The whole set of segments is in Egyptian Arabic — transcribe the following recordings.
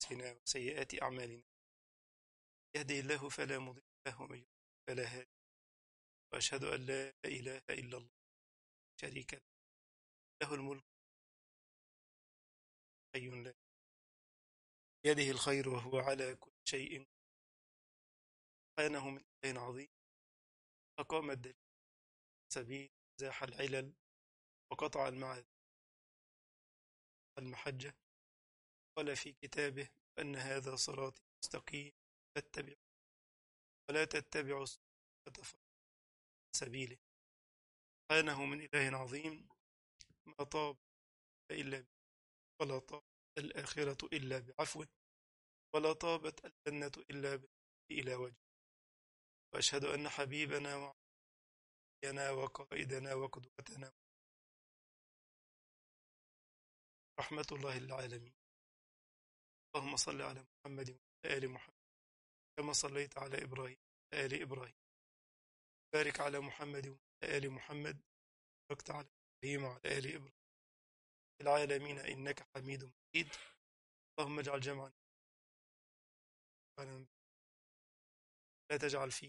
أنفسنا وسيئات أعمالنا يهدي الله فلا مضل له ومن يضلل فلا هادي وأشهد أن لا إله إلا الله شريك له له الملك حي لا يده الخير وهو على كل شيء سبحانه من إله عظيم أقام الدليل سبيل زاح العلل وقطع المعاد المحجة قال في كتابه أن هذا صراطي مستقيم فاتبعوا ولا تتبعوا السبل سبيله سبحانه من إله عظيم ما طاب إلا به ولا طاب الآخرة إلا بعفوه ولا طابت الجنة إلا إلى وجهه وأشهد أن حبيبنا وعلينا وقائدنا وقدوتنا رحمة الله للعالمين اللهم صل على محمد وعلى آل محمد كما صليت على إبراهيم وعلى آل إبراهيم بارك على محمد وعلى آل محمد باركت على إبراهيم وعلى آل إبراهيم في العالمين إنك حميد مجيد اللهم اجعل جمعنا لا تجعل فيه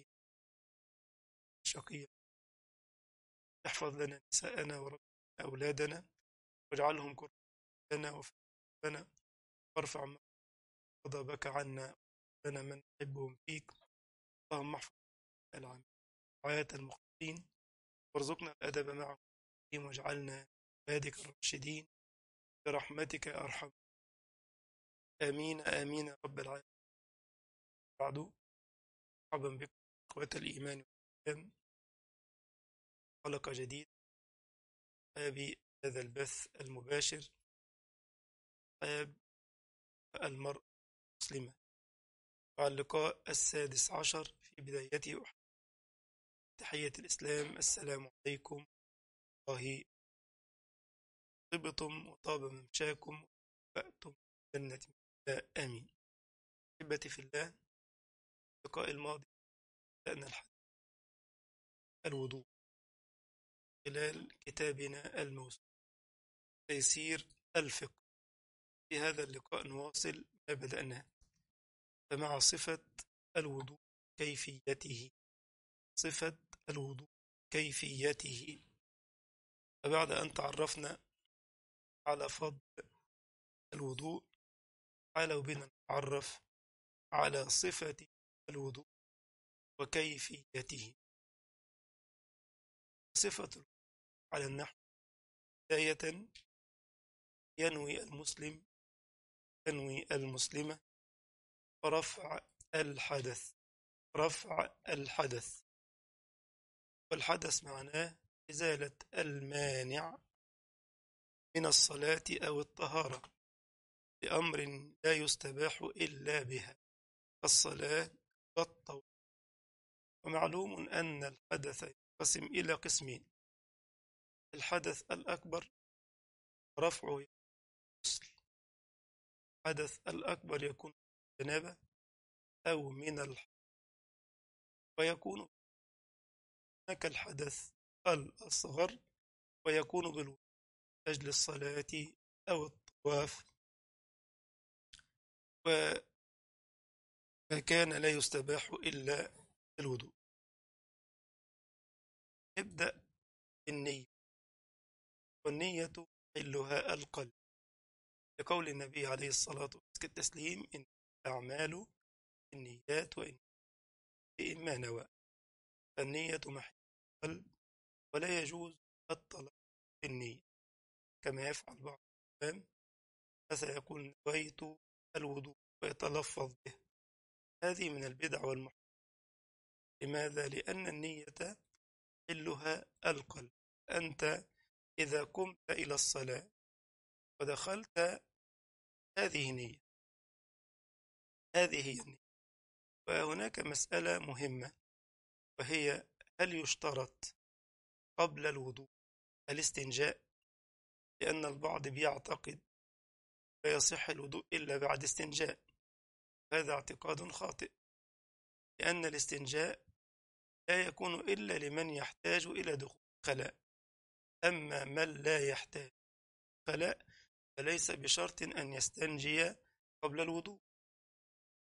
شقيا احفظ لنا نساءنا وربنا أولادنا واجعلهم قرة لنا وفقنا وارفع غضبك عنا لنا من نحبهم فيك اللهم احفظ العام رعاية المخلصين وارزقنا الأدب معهم واجعلنا عبادك الراشدين برحمتك يا أرحم آمين آمين يا رب العالمين بعد مرحبا بكم إخوة الإيمان والإسلام حلقة جديدة باب هذا البث المباشر باب المرء المسلمة مع اللقاء السادس عشر في بدايته تحية الإسلام السلام عليكم الله طبتم وطاب ممشاكم وفأتم جنة الله آمين أحبتي في الله اللقاء الماضي بدأنا الحديث الوضوء خلال كتابنا الموسوعة تيسير الفقه في هذا اللقاء نواصل ما بدأناه فمع صفة الوضوء كيفيته صفة الوضوء كيفيته فبعد أن تعرفنا على فضل الوضوء تعالوا بنا نتعرف على صفة الوضوء وكيفيته صفة على النحو بداية ينوي المسلم ينوي المسلمة رفع الحدث رفع الحدث والحدث معناه إزالة المانع من الصلاة أو الطهارة لأمر لا يستباح إلا بها الصلاة والطوف ومعلوم أن الحدث ينقسم إلى قسمين الحدث الأكبر رفعه الغسل الحدث الأكبر يكون جنابة أو من الحدث ويكون هناك الحدث الأصغر ويكون بالوضوء أجل الصلاة أو الطواف وما كان لا يستباح إلا الوضوء نبدأ بالنية والنية حلها القلب لقول النبي عليه الصلاة والتسليم إن الأعمال النيات وإن ما نوى النية محل القلب ولا يجوز الطلب بالنية كما يفعل بعض الإمام فسيقول نويت الوضوء ويتلفظ به هذه من البدع والمحرمات لماذا؟ لأن النية حلها القلب أنت إذا قمت إلى الصلاة ودخلت هذه نية هذه هي النية وهناك مسألة مهمة وهي هل يشترط قبل الوضوء الاستنجاء لأن البعض بيعتقد لا يصح الوضوء إلا بعد استنجاء هذا اعتقاد خاطئ لأن الاستنجاء لا يكون إلا لمن يحتاج إلى دخول خلاء أما من لا يحتاج خلاء فليس بشرط أن يستنجي قبل الوضوء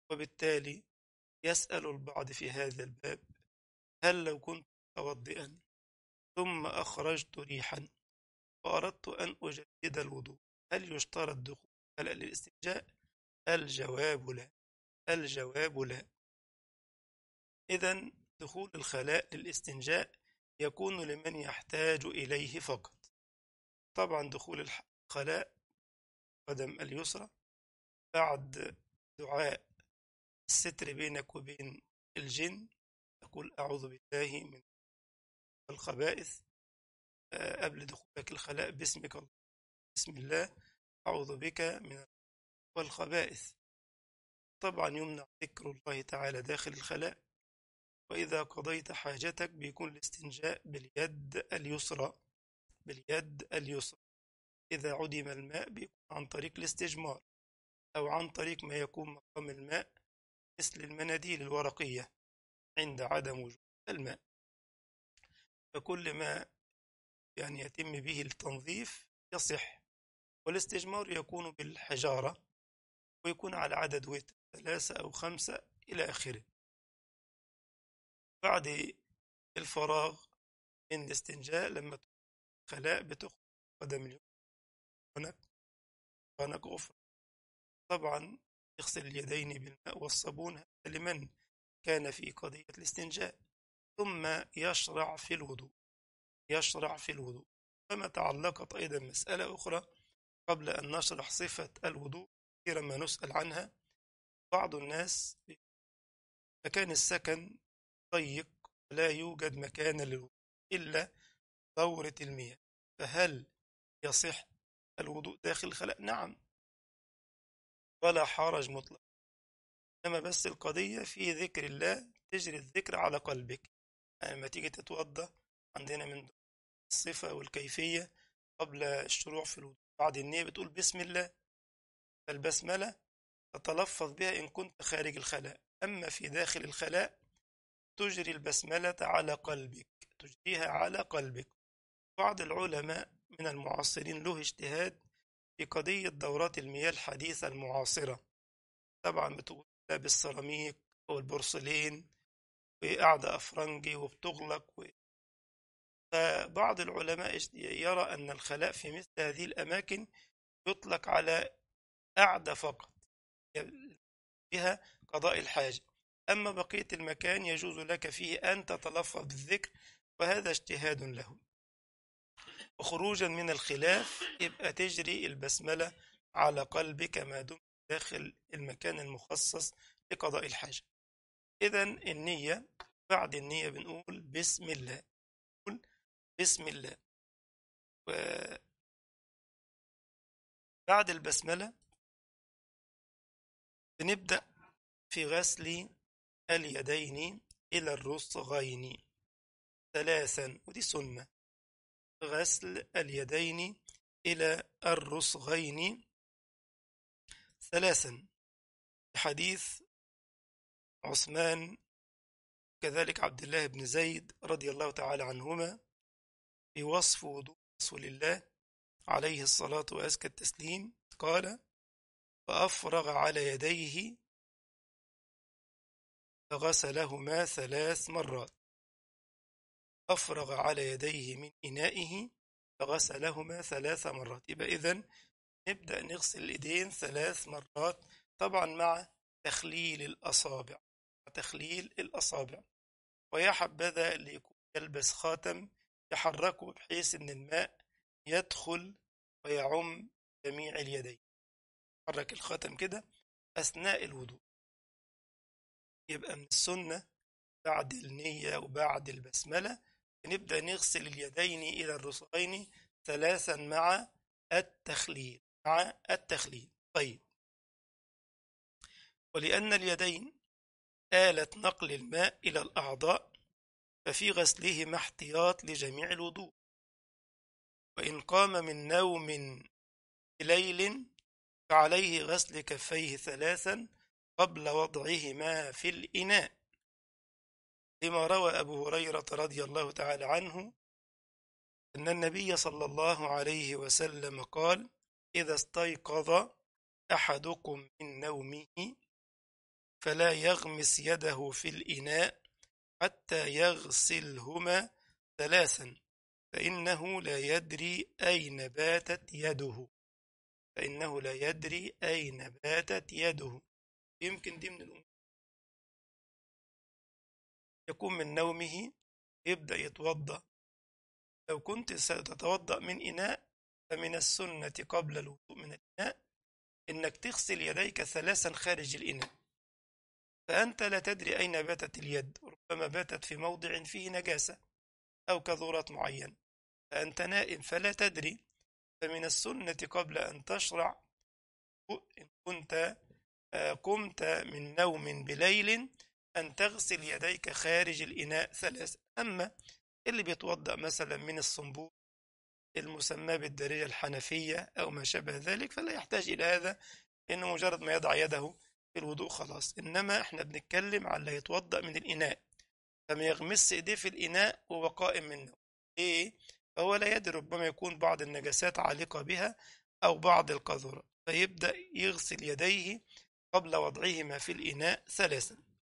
وبالتالي يسأل البعض في هذا الباب هل لو كنت متوضئا ثم أخرجت ريحا وأردت أن أجدد الوضوء هل يشترط دخول الخلاء للاستنجاء؟ الجواب لا الجواب لا إذا دخول الخلاء للاستنجاء يكون لمن يحتاج إليه فقط طبعا دخول الخلاء قدم اليسرى بعد دعاء الستر بينك وبين الجن تقول أعوذ بالله من الخبائث قبل دخولك الخلاء باسمك الله بسم الله أعوذ بك من والخبائث طبعا يمنع ذكر الله تعالى داخل الخلاء وإذا قضيت حاجتك بيكون الاستنجاء باليد اليسرى باليد اليسرى إذا عدم الماء بيكون عن طريق الاستجمار أو عن طريق ما يكون مقام الماء مثل المناديل الورقية عند عدم وجود الماء فكل ما يعني يتم به التنظيف يصح والاستجمار يكون بالحجارة ويكون على عدد وتر ثلاثة أو خمسة إلى آخره بعد الفراغ من الاستنجاء لما خلاء بتخرج قدم اليوم هناك هناك أخرى طبعا يغسل اليدين بالماء والصابون لمن كان في قضية الاستنجاء ثم يشرع في الوضوء يشرع في الوضوء كما تعلقت أيضا مسألة أخرى قبل أن نشرح صفة الوضوء كثيرا ما نسأل عنها بعض الناس مكان السكن ضيق لا يوجد مكان للوضوء إلا دورة المياه فهل يصح الوضوء داخل الخلاء؟ نعم ولا حرج مطلق إنما بس القضية في ذكر الله تجري الذكر على قلبك يعني لما تيجي تتوضأ عندنا من الصفة والكيفية قبل الشروع في الوضوء بعد النية بتقول بسم الله فالبسملة تتلفظ بها إن كنت خارج الخلاء أما في داخل الخلاء تجري البسملة على قلبك تجريها على قلبك بعض العلماء من المعاصرين له اجتهاد في قضية دورات المياه الحديثة المعاصرة طبعا بتقول بالسيراميك والبورسلين وقاعدة أفرنجي وبتغلق و... فبعض العلماء يرى أن الخلاء في مثل هذه الأماكن يطلق على قاعدة فقط بها قضاء الحاجة أما بقية المكان يجوز لك فيه أن تتلفظ بالذكر وهذا اجتهاد له وخروجا من الخلاف يبقى تجري البسملة على قلبك ما دمت داخل المكان المخصص لقضاء الحاجة إذا النية بعد النية بنقول بسم الله نقول بسم الله و بعد البسملة بنبدأ في غسل اليدين إلى الرسغين ثلاثا ودي سنة غسل اليدين إلى الرسغين ثلاثا حديث عثمان كذلك عبد الله بن زيد رضي الله تعالى عنهما في وصف وضوء رسول الله عليه الصلاة وأزكى التسليم قال فأفرغ على يديه فغسلهما ثلاث مرات أفرغ على يديه من إنائه فغسلهما ثلاث مرات يبقى إذن نبدأ نغسل الإيدين ثلاث مرات طبعا مع تخليل الأصابع تخليل الأصابع ويا حبذا اللي يكون يلبس خاتم يحركه بحيث أن الماء يدخل ويعم جميع اليدين حرك الخاتم كده أثناء الوضوء يبقى من السنة بعد النية وبعد البسملة نبدأ نغسل اليدين إلى الرسغين ثلاثا مع التخليل مع التخليل طيب ولأن اليدين آلة نقل الماء إلى الأعضاء ففي غسلهما احتياط لجميع الوضوء وإن قام من نوم ليل فعليه غسل كفيه ثلاثا قبل وضعهما في الإناء لما روى أبو هريرة رضي الله تعالى عنه أن النبي صلى الله عليه وسلم قال إذا استيقظ أحدكم من نومه فلا يغمس يده في الإناء حتى يغسلهما ثلاثا فإنه لا يدري أين باتت يده فإنه لا يدري أين باتت يده يمكن دي من الأمور يكون من نومه يبدأ يتوضأ لو كنت ستتوضأ من إناء فمن السنة قبل الوضوء من الإناء إنك تغسل يديك ثلاثا خارج الإناء فأنت لا تدري أين باتت اليد ربما باتت في موضع فيه نجاسة أو كذورات معين فأنت نائم فلا تدري فمن السنة قبل أن تشرع إن كنت قمت من نوم بليل أن تغسل يديك خارج الإناء ثلاث أما اللي بيتوضأ مثلا من الصنبور المسمى بالدارجة الحنفية أو ما شابه ذلك فلا يحتاج إلى هذا إنه مجرد ما يضع يده في الوضوء خلاص إنما إحنا بنتكلم على اللي يتوضأ من الإناء فما يغمس إيديه في الإناء وهو قائم منه إيه فهو لا يدري ربما يكون بعض النجاسات عالقة بها أو بعض القذورة فيبدأ يغسل يديه قبل وضعهما في الإناء ثلاثا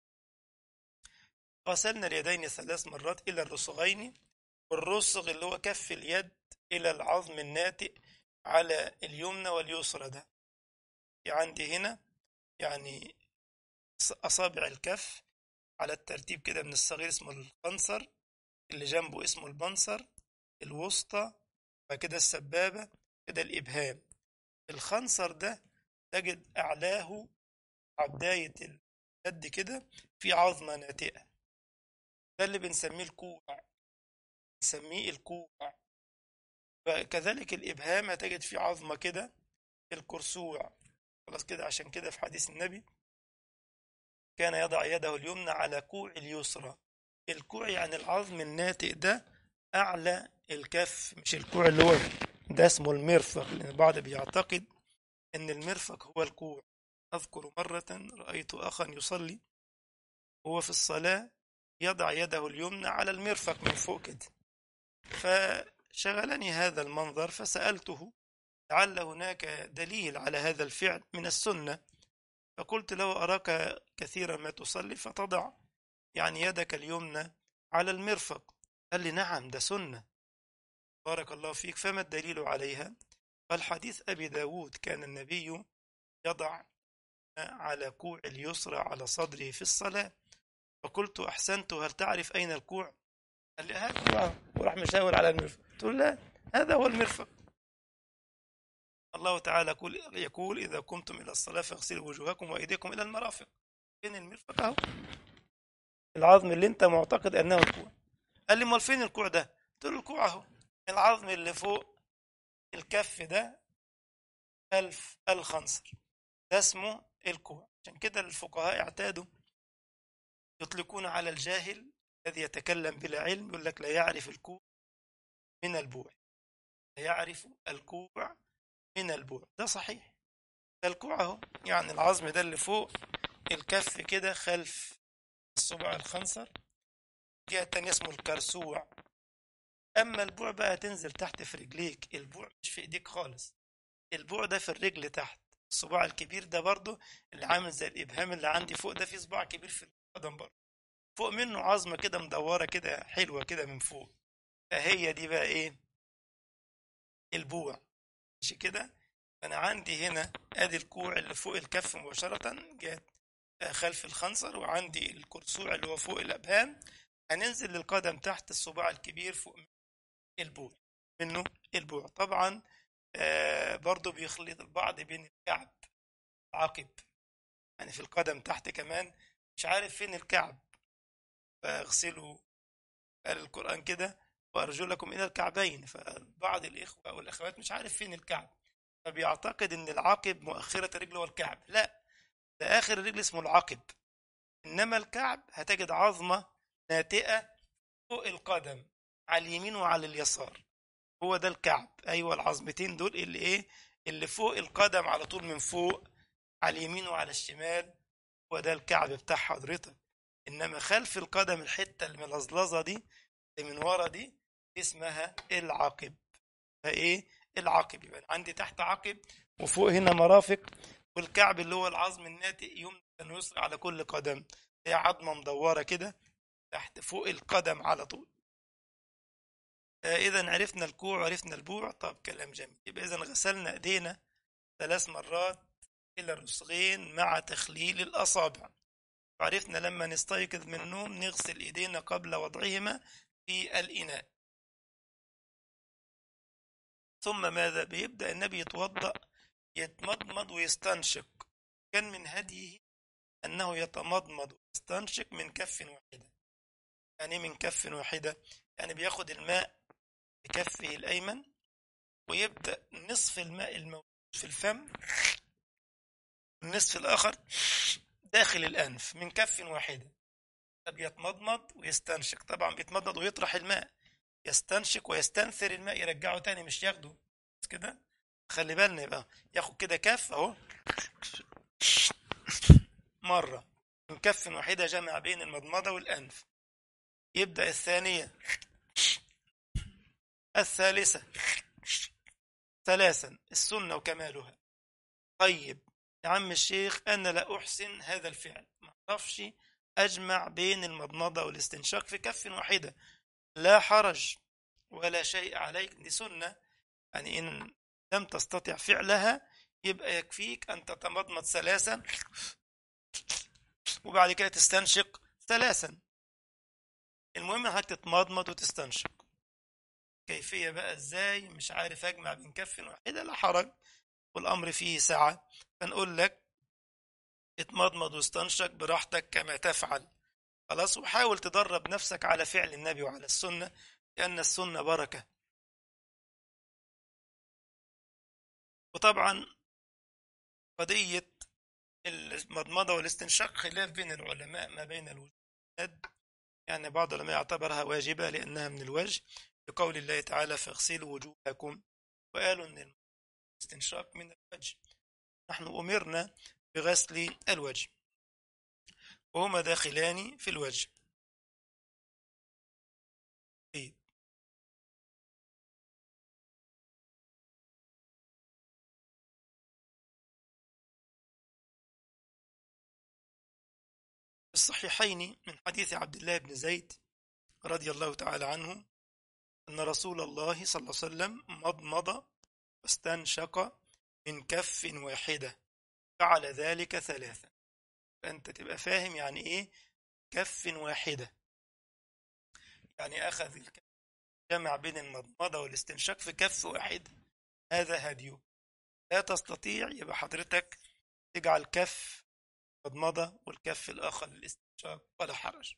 غسلنا اليدين ثلاث مرات إلى الرسغين والرسغ اللي هو كف اليد إلى العظم الناتئ على اليمنى واليسرى ده عندي هنا يعني أصابع الكف على الترتيب كده من الصغير اسمه القنصر اللي جنبه اسمه البنصر الوسطى وكده السبابة كده الإبهام الخنصر ده تجد أعلاه بداية اليد كده في عظمة ناتئة ده اللي بنسميه الكوع بنسميه الكوع وكذلك الإبهام هتجد فيه عظمة كده الكرسوع خلاص كده عشان كده في حديث النبي كان يضع يده اليمنى على كوع اليسرى الكوع يعني العظم الناتئ ده أعلى الكف مش الكوع اللي هو ده اسمه المرفق لأن البعض بيعتقد أن المرفق هو الكوع أذكر مرة رأيت أخا يصلي هو في الصلاة يضع يده اليمنى على المرفق من فوق كده فشغلني هذا المنظر فسألته لعل هناك دليل على هذا الفعل من السنة فقلت له أراك كثيرا ما تصلي فتضع يعني يدك اليمنى على المرفق قال لي نعم ده سنة بارك الله فيك فما الدليل عليها قال حديث أبي داود كان النبي يضع على كوع اليسرى على صدره في الصلاة فقلت أحسنت هل تعرف أين الكوع قال لي هذا وراح مشاور على المرفق قلت له لا هذا هو المرفق الله تعالى يقول إذا قمتم إلى الصلاة فاغسلوا وجوهكم وأيديكم إلى المرافق فين المرفق أهو العظم اللي أنت معتقد أنه الكوع قال لي امال فين الكوع ده قلت له الكوع أهو العظم اللي فوق الكف ده خلف الخنصر ده اسمه الكوع عشان كده الفقهاء اعتادوا يطلقون على الجاهل الذي يتكلم بلا علم يقول لك لا يعرف الكوع من البوع لا يعرف الكوع من البوع ده صحيح ده الكوع اهو يعني العظم ده اللي فوق الكف كده خلف الصبع الخنصر جهة تانية اسمه الكرسوع أما البوع بقى تنزل تحت في رجليك البوع مش في إيديك خالص البوع ده في الرجل تحت الصباع الكبير ده برضه اللي عامل زي الإبهام اللي عندي فوق ده في صباع كبير في القدم برضه فوق منه عظمة كده مدورة كده حلوة كده من فوق فهي دي بقى إيه البوع مش كده أنا عندي هنا أدي الكوع اللي فوق الكف مباشرة جات خلف الخنصر وعندي الكرسوع اللي هو فوق الأبهام هننزل للقدم تحت الصباع الكبير فوق البوع منه البوع طبعا آه برضو بيخلط البعض بين الكعب عقب يعني في القدم تحت كمان مش عارف فين الكعب فاغسلوا قال القرآن كده وأرجلكم إلى الكعبين فبعض الإخوة والأخوات مش عارف فين الكعب فبيعتقد إن العقب مؤخرة الرجل هو الكعب لا ده آخر الرجل اسمه العقب إنما الكعب هتجد عظمة ناتئة فوق القدم على اليمين وعلى اليسار هو ده الكعب أيوة العظمتين دول اللي إيه اللي فوق القدم على طول من فوق على اليمين وعلى الشمال هو ده الكعب بتاع حضرتك إنما خلف القدم الحتة الملظلظة دي اللي من ورا دي اسمها العقب فإيه العقب يبقى عندي تحت عقب وفوق هنا مرافق والكعب اللي هو العظم الناتئ يمنى ويسرى على كل قدم هي عظمة مدورة كده تحت فوق القدم على طول آه إذا عرفنا الكوع وعرفنا البوع طب كلام جميل يبقى إذا غسلنا إيدينا ثلاث مرات إلى الرسغين مع تخليل الأصابع وعرفنا لما نستيقظ من النوم نغسل إيدينا قبل وضعهما في الإناء ثم ماذا بيبدأ النبي يتوضأ يتمضمض ويستنشق كان من هديه أنه يتمضمض ويستنشق من كف واحدة يعني من كف واحدة يعني بياخد الماء بكفه الأيمن ويبدأ نصف الماء الموجود في الفم النصف الآخر داخل الأنف من كف واحدة بيتمضمض ويستنشق طبعا بيتمضمض ويطرح الماء يستنشق ويستنثر الماء يرجعه تاني مش ياخده بس كده خلي بالنا يبقى ياخد كده كف اهو مرة من كف واحدة جمع بين المضمضة والأنف يبدأ الثانية الثالثة ثلاثا السنة وكمالها طيب يا عم الشيخ أنا لا أحسن هذا الفعل ما أعرفش أجمع بين المضمضة والاستنشاق في كف واحدة لا حرج ولا شيء عليك دي سنة يعني إن لم تستطع فعلها يبقى يكفيك أن تتمضمض ثلاثا وبعد كده تستنشق ثلاثا المهم انك تتمضمض وتستنشق كيفية بقى ازاي مش عارف اجمع بين كف واحدة لا حرج والامر فيه سعة فنقول لك اتمضمض واستنشق براحتك كما تفعل خلاص وحاول تدرب نفسك على فعل النبي وعلى السنة لأن السنة بركة وطبعا قضية المضمضة والاستنشاق خلاف بين العلماء ما بين الوجود يعني بعض العلماء يعتبرها واجبة لأنها من الوجه لقول الله تعالى فاغسلوا وجوهكم وقالوا أن الاستنشاق من الوجه نحن أمرنا بغسل الوجه وهما داخلان في الوجه طيب الصحيحين من حديث عبد الله بن زيد رضي الله تعالى عنه أن رسول الله صلى الله عليه وسلم مضمض واستنشق من كف واحدة فعل ذلك ثلاثا فأنت تبقى فاهم يعني إيه كف واحدة يعني أخذ الكف جمع بين المضمضة والاستنشاق في كف واحد هذا هديه لا تستطيع يبقى حضرتك تجعل كف مضمضة والكف الآخر للاستنشاق ولا حرج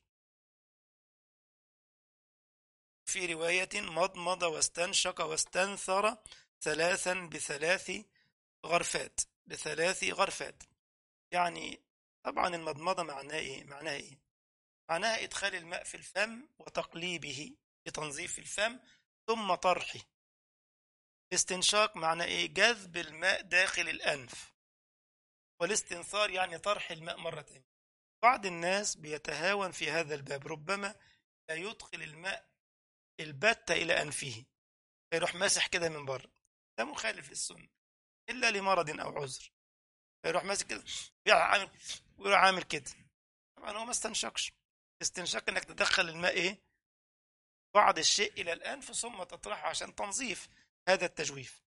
في رواية مضمض واستنشق واستنثر ثلاثا بثلاث غرفات بثلاث غرفات يعني طبعا المضمضة معناها ايه معناها ايه معناها ادخال الماء في الفم وتقليبه لتنظيف الفم ثم طرحه الاستنشاق معناه ايه جذب الماء داخل الانف والاستنثار يعني طرح الماء مرة تانية بعض الناس بيتهاون في هذا الباب ربما لا يدخل الماء البتة إلى أنفه فيروح ماسح كده من بره ده مخالف للسنة إلا لمرض أو عذر فيروح ماسك كده ويروح عامل ويروح عامل كده طبعا هو ما استنشقش استنشاق انك تدخل الماء ايه بعض الشيء الى الانف ثم تطرحه عشان تنظيف هذا التجويف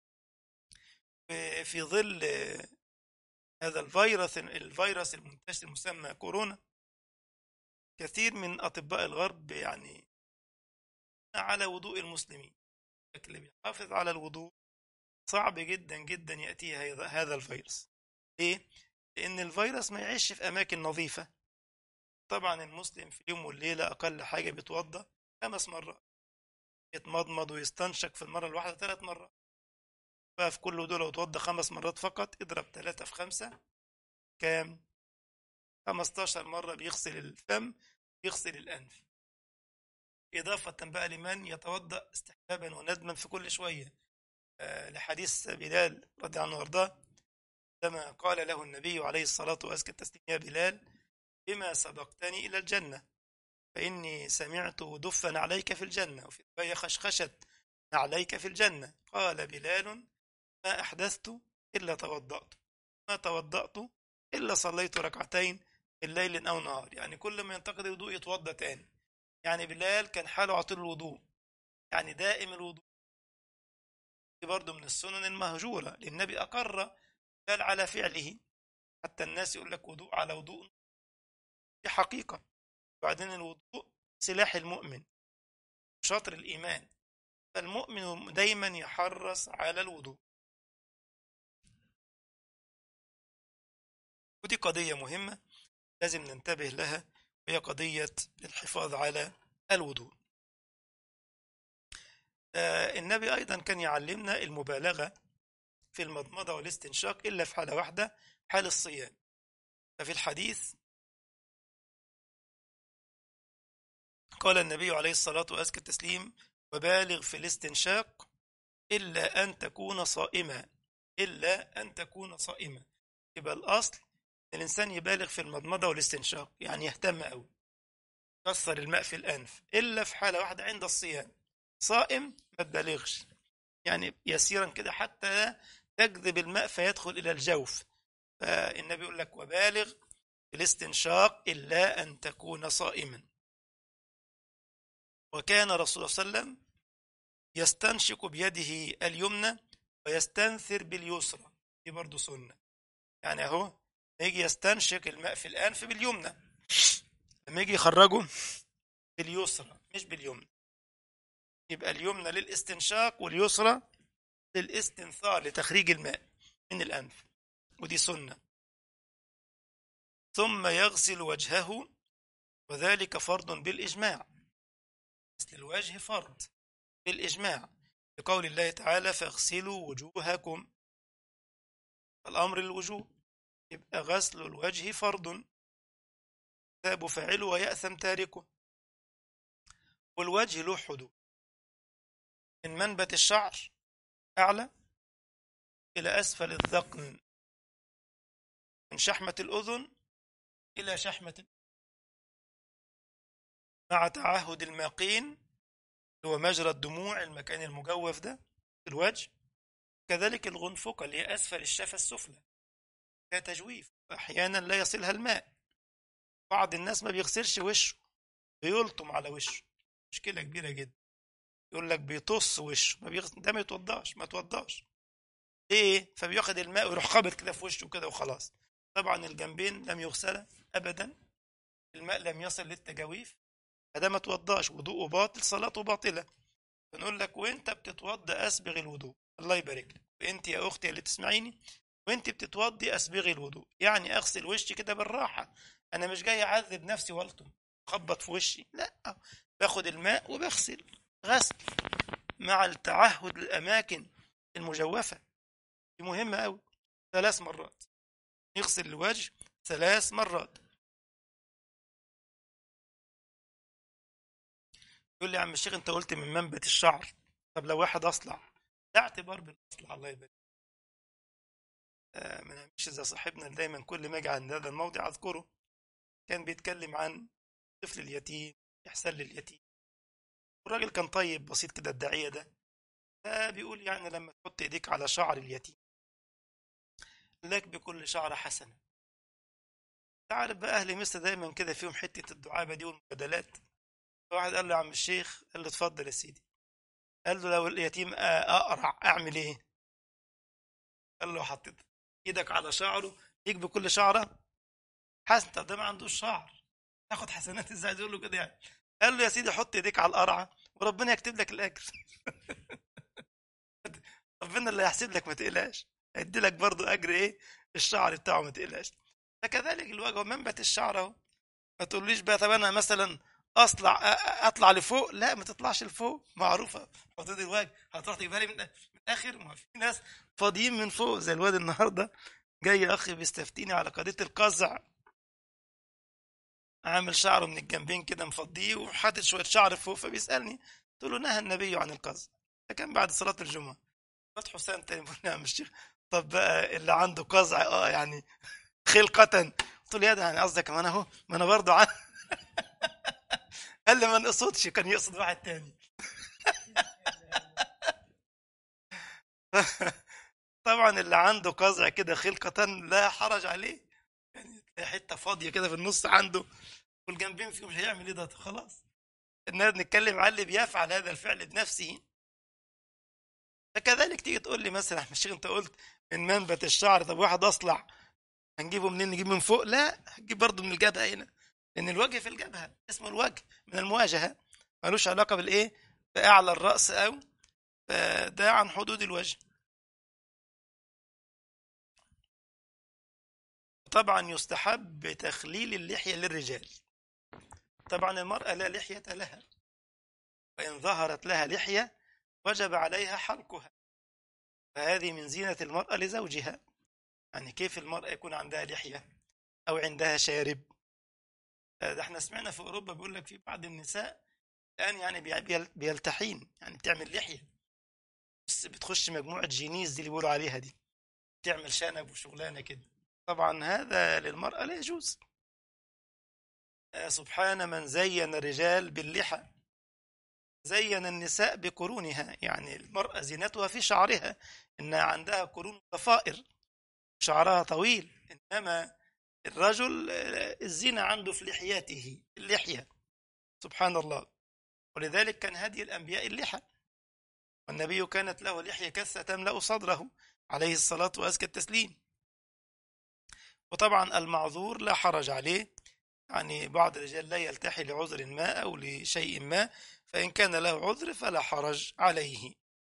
في ظل هذا الفيروس الفيروس المنتشر المسمى كورونا كثير من اطباء الغرب يعني على وضوء المسلمين اللي بيحافظ على الوضوء صعب جدا جدا ياتيه هذا الفيروس ليه لان الفيروس ما يعيش في اماكن نظيفه طبعا المسلم في اليوم والليله اقل حاجه بيتوضا خمس مرات يتمضمض ويستنشق في المره الواحده ثلاث مرات ففي كل دول لو توضى خمس مرات فقط اضرب ثلاثة في خمسة كام 15 مرة بيغسل الفم بيغسل الأنف إضافة بقى لمن يتوضأ استحبابا وندما في كل شوية آه لحديث بلال رضي عنه وارضاه كما قال له النبي عليه الصلاة وأزكى التسليم يا بلال بما سبقتني إلى الجنة فإني سمعت دفا عليك في الجنة وفي رواية خشخشت عليك في الجنة قال بلال ما أحدثت إلا توضأت ما توضأت إلا صليت ركعتين من ليل أو نهار يعني كل ما ينتقد الوضوء يتوضأ تاني يعني بلال كان حاله على طول الوضوء يعني دائم الوضوء دي برضه من السنن المهجورة للنبي أقر بلال على فعله حتى الناس يقول لك وضوء على وضوء دي حقيقة وبعدين الوضوء سلاح المؤمن شاطر الإيمان فالمؤمن دايما يحرص على الوضوء ودي قضية مهمة لازم ننتبه لها وهي قضية الحفاظ على الوضوء آه النبي أيضا كان يعلمنا المبالغة في المضمضة والاستنشاق إلا في حالة واحدة حال الصيام ففي الحديث قال النبي عليه الصلاة وأزكى التسليم وبالغ في الاستنشاق إلا أن تكون صائما إلا أن تكون صائما يبقى الأصل الإنسان يبالغ في المضمضة والاستنشاق يعني يهتم أوي كسر الماء في الأنف إلا في حالة واحدة عند الصيام صائم ما تبالغش يعني يسيرا كده حتى تجذب الماء فيدخل إلى الجوف فالنبي يقول لك وبالغ في الاستنشاق إلا أن تكون صائما وكان رسول الله صلى الله عليه وسلم يستنشق بيده اليمنى ويستنثر باليسرى دي برضه سنة يعني أهو يجي يستنشق الماء في الأنف باليمنى لما يجي يخرجه باليسرى مش باليمنى يبقى اليمنى للاستنشاق واليسرى للاستنثار لتخريج الماء من الأنف ودي سنة ثم يغسل وجهه وذلك فرض بالإجماع غسل الوجه فرض بالإجماع لقول الله تعالى فاغسلوا وجوهكم الأمر الوجوب يبقى غسل الوجه فرض تاب فاعله ويأثم تاركه والوجه له حدود من منبت الشعر أعلى إلى أسفل الذقن من شحمة الأذن إلى شحمة مع تعهد الماقين هو مجرى الدموع المكان المجوف ده في الوجه كذلك الغنفقة اللي هي أسفل الشفة السفلى فيها تجويف أحيانا لا يصلها الماء بعض الناس ما بيغسلش وشه بيلطم على وشه مشكلة كبيرة جدا يقول لك بيطص وشه ما بيغسل ده ما يتوضاش ما توضاش ايه فبياخد الماء ويروح خابط كده في وشه كده وخلاص طبعا الجنبين لم يغسلا ابدا الماء لم يصل للتجاويف فده ما توضاش وضوءه باطل صلاته باطله فنقول لك وانت بتتوضا اسبغ الوضوء الله يبارك لك وانت يا اختي اللي تسمعيني وانت بتتوضي اسبغي الوضوء يعني اغسل وشي كده بالراحه انا مش جاي اعذب نفسي والطم اخبط في وشي لا باخد الماء وبغسل غسل مع التعهد للاماكن المجوفه دي مهمه قوي ثلاث مرات يغسل الوجه ثلاث مرات يقول لي يا عم الشيخ انت قلت من منبت الشعر طب لو واحد اصلع ده اعتبار بالاصلع الله يبارك آه ما مش زي صاحبنا اللي دايما كل ما اجي عند هذا الموضع اذكره كان بيتكلم عن طفل اليتيم احسان لليتيم والراجل كان طيب بسيط كده الداعيه ده فبيقول يعني لما تحط ايديك على شعر اليتيم لك بكل شعر حسنه تعرف بقى اهل مصر دايما كده فيهم حته الدعابه دي والمجادلات واحد قال له يا عم الشيخ قال له اتفضل يا سيدي قال له لو اليتيم اقرع اعمل ايه قال له حطيت ايدك على شعره يجي بكل شعره حسن طب ده ما عندوش شعر تاخد حسنات ازاي يقول له كده يعني قال له يا سيدي حط ايديك على القرعه وربنا يكتب لك الاجر ربنا اللي هيحسب لك ما تقلقش هيدي لك برضه اجر ايه الشعر بتاعه ما تقلقش فكذلك الوجه منبت الشعر اهو ما تقوليش بقى طب انا مثلا اطلع اطلع لفوق لا ما تطلعش لفوق معروفه حدود الوجه هتروح تجيبها لي من الاخر ما في ناس فاضيين من فوق زي الواد النهارده جاي اخي بيستفتيني على قضيه القزع عامل شعره من الجنبين كده مفضيه وحاطط شويه شعر فوق فبيسالني قلت له نهى النبي عن القزع ده كان بعد صلاه الجمعه فتح حسام تاني بيقول لي يا عم الشيخ طب بقى اللي عنده قزع اه يعني خلقة قلت له يا ده يعني قصدك ما انا اهو ما انا برضه عن... قال لي ما نقصدش كان يقصد واحد تاني طبعا اللي عنده قزع كده خلقة لا حرج عليه يعني تلاقي حتة فاضية كده في النص عنده والجنبين فيه مش هيعمل ايه ده خلاص اننا بنتكلم على اللي بيفعل هذا الفعل بنفسه فكذلك تيجي تقول لي مثلا احمد الشيخ انت قلت من منبت الشعر طب واحد اصلع هنجيبه منين نجيب من فوق لا هنجيب برضه من الجبهه هنا لان الوجه في الجبهه اسمه الوجه من المواجهه ملوش علاقه بالايه باعلى الراس او ده عن حدود الوجه طبعا يستحب تخليل اللحيه للرجال طبعا المراه لا لحيه لها وان ظهرت لها لحيه وجب عليها حلقها فهذه من زينه المراه لزوجها يعني كيف المراه يكون عندها لحيه او عندها شارب ده احنا سمعنا في اوروبا بيقول لك في بعض النساء الان يعني بيلتحين يعني بتعمل لحيه بس بتخش مجموعه جينيز دي اللي بيقولوا عليها دي تعمل شنب وشغلانه كده طبعا هذا للمراه لا يجوز سبحان من زين الرجال باللحى زين النساء بقرونها يعني المرأة زينتها في شعرها إنها عندها قرون ضفائر شعرها طويل إنما الرجل الزينة عنده في لحيته اللحية سبحان الله ولذلك كان هدي الأنبياء اللحى والنبي كانت له لحية كثة تملأ صدره عليه الصلاة وأزكى التسليم وطبعا المعذور لا حرج عليه يعني بعض الرجال لا يلتحي لعذر ما أو لشيء ما فإن كان له عذر فلا حرج عليه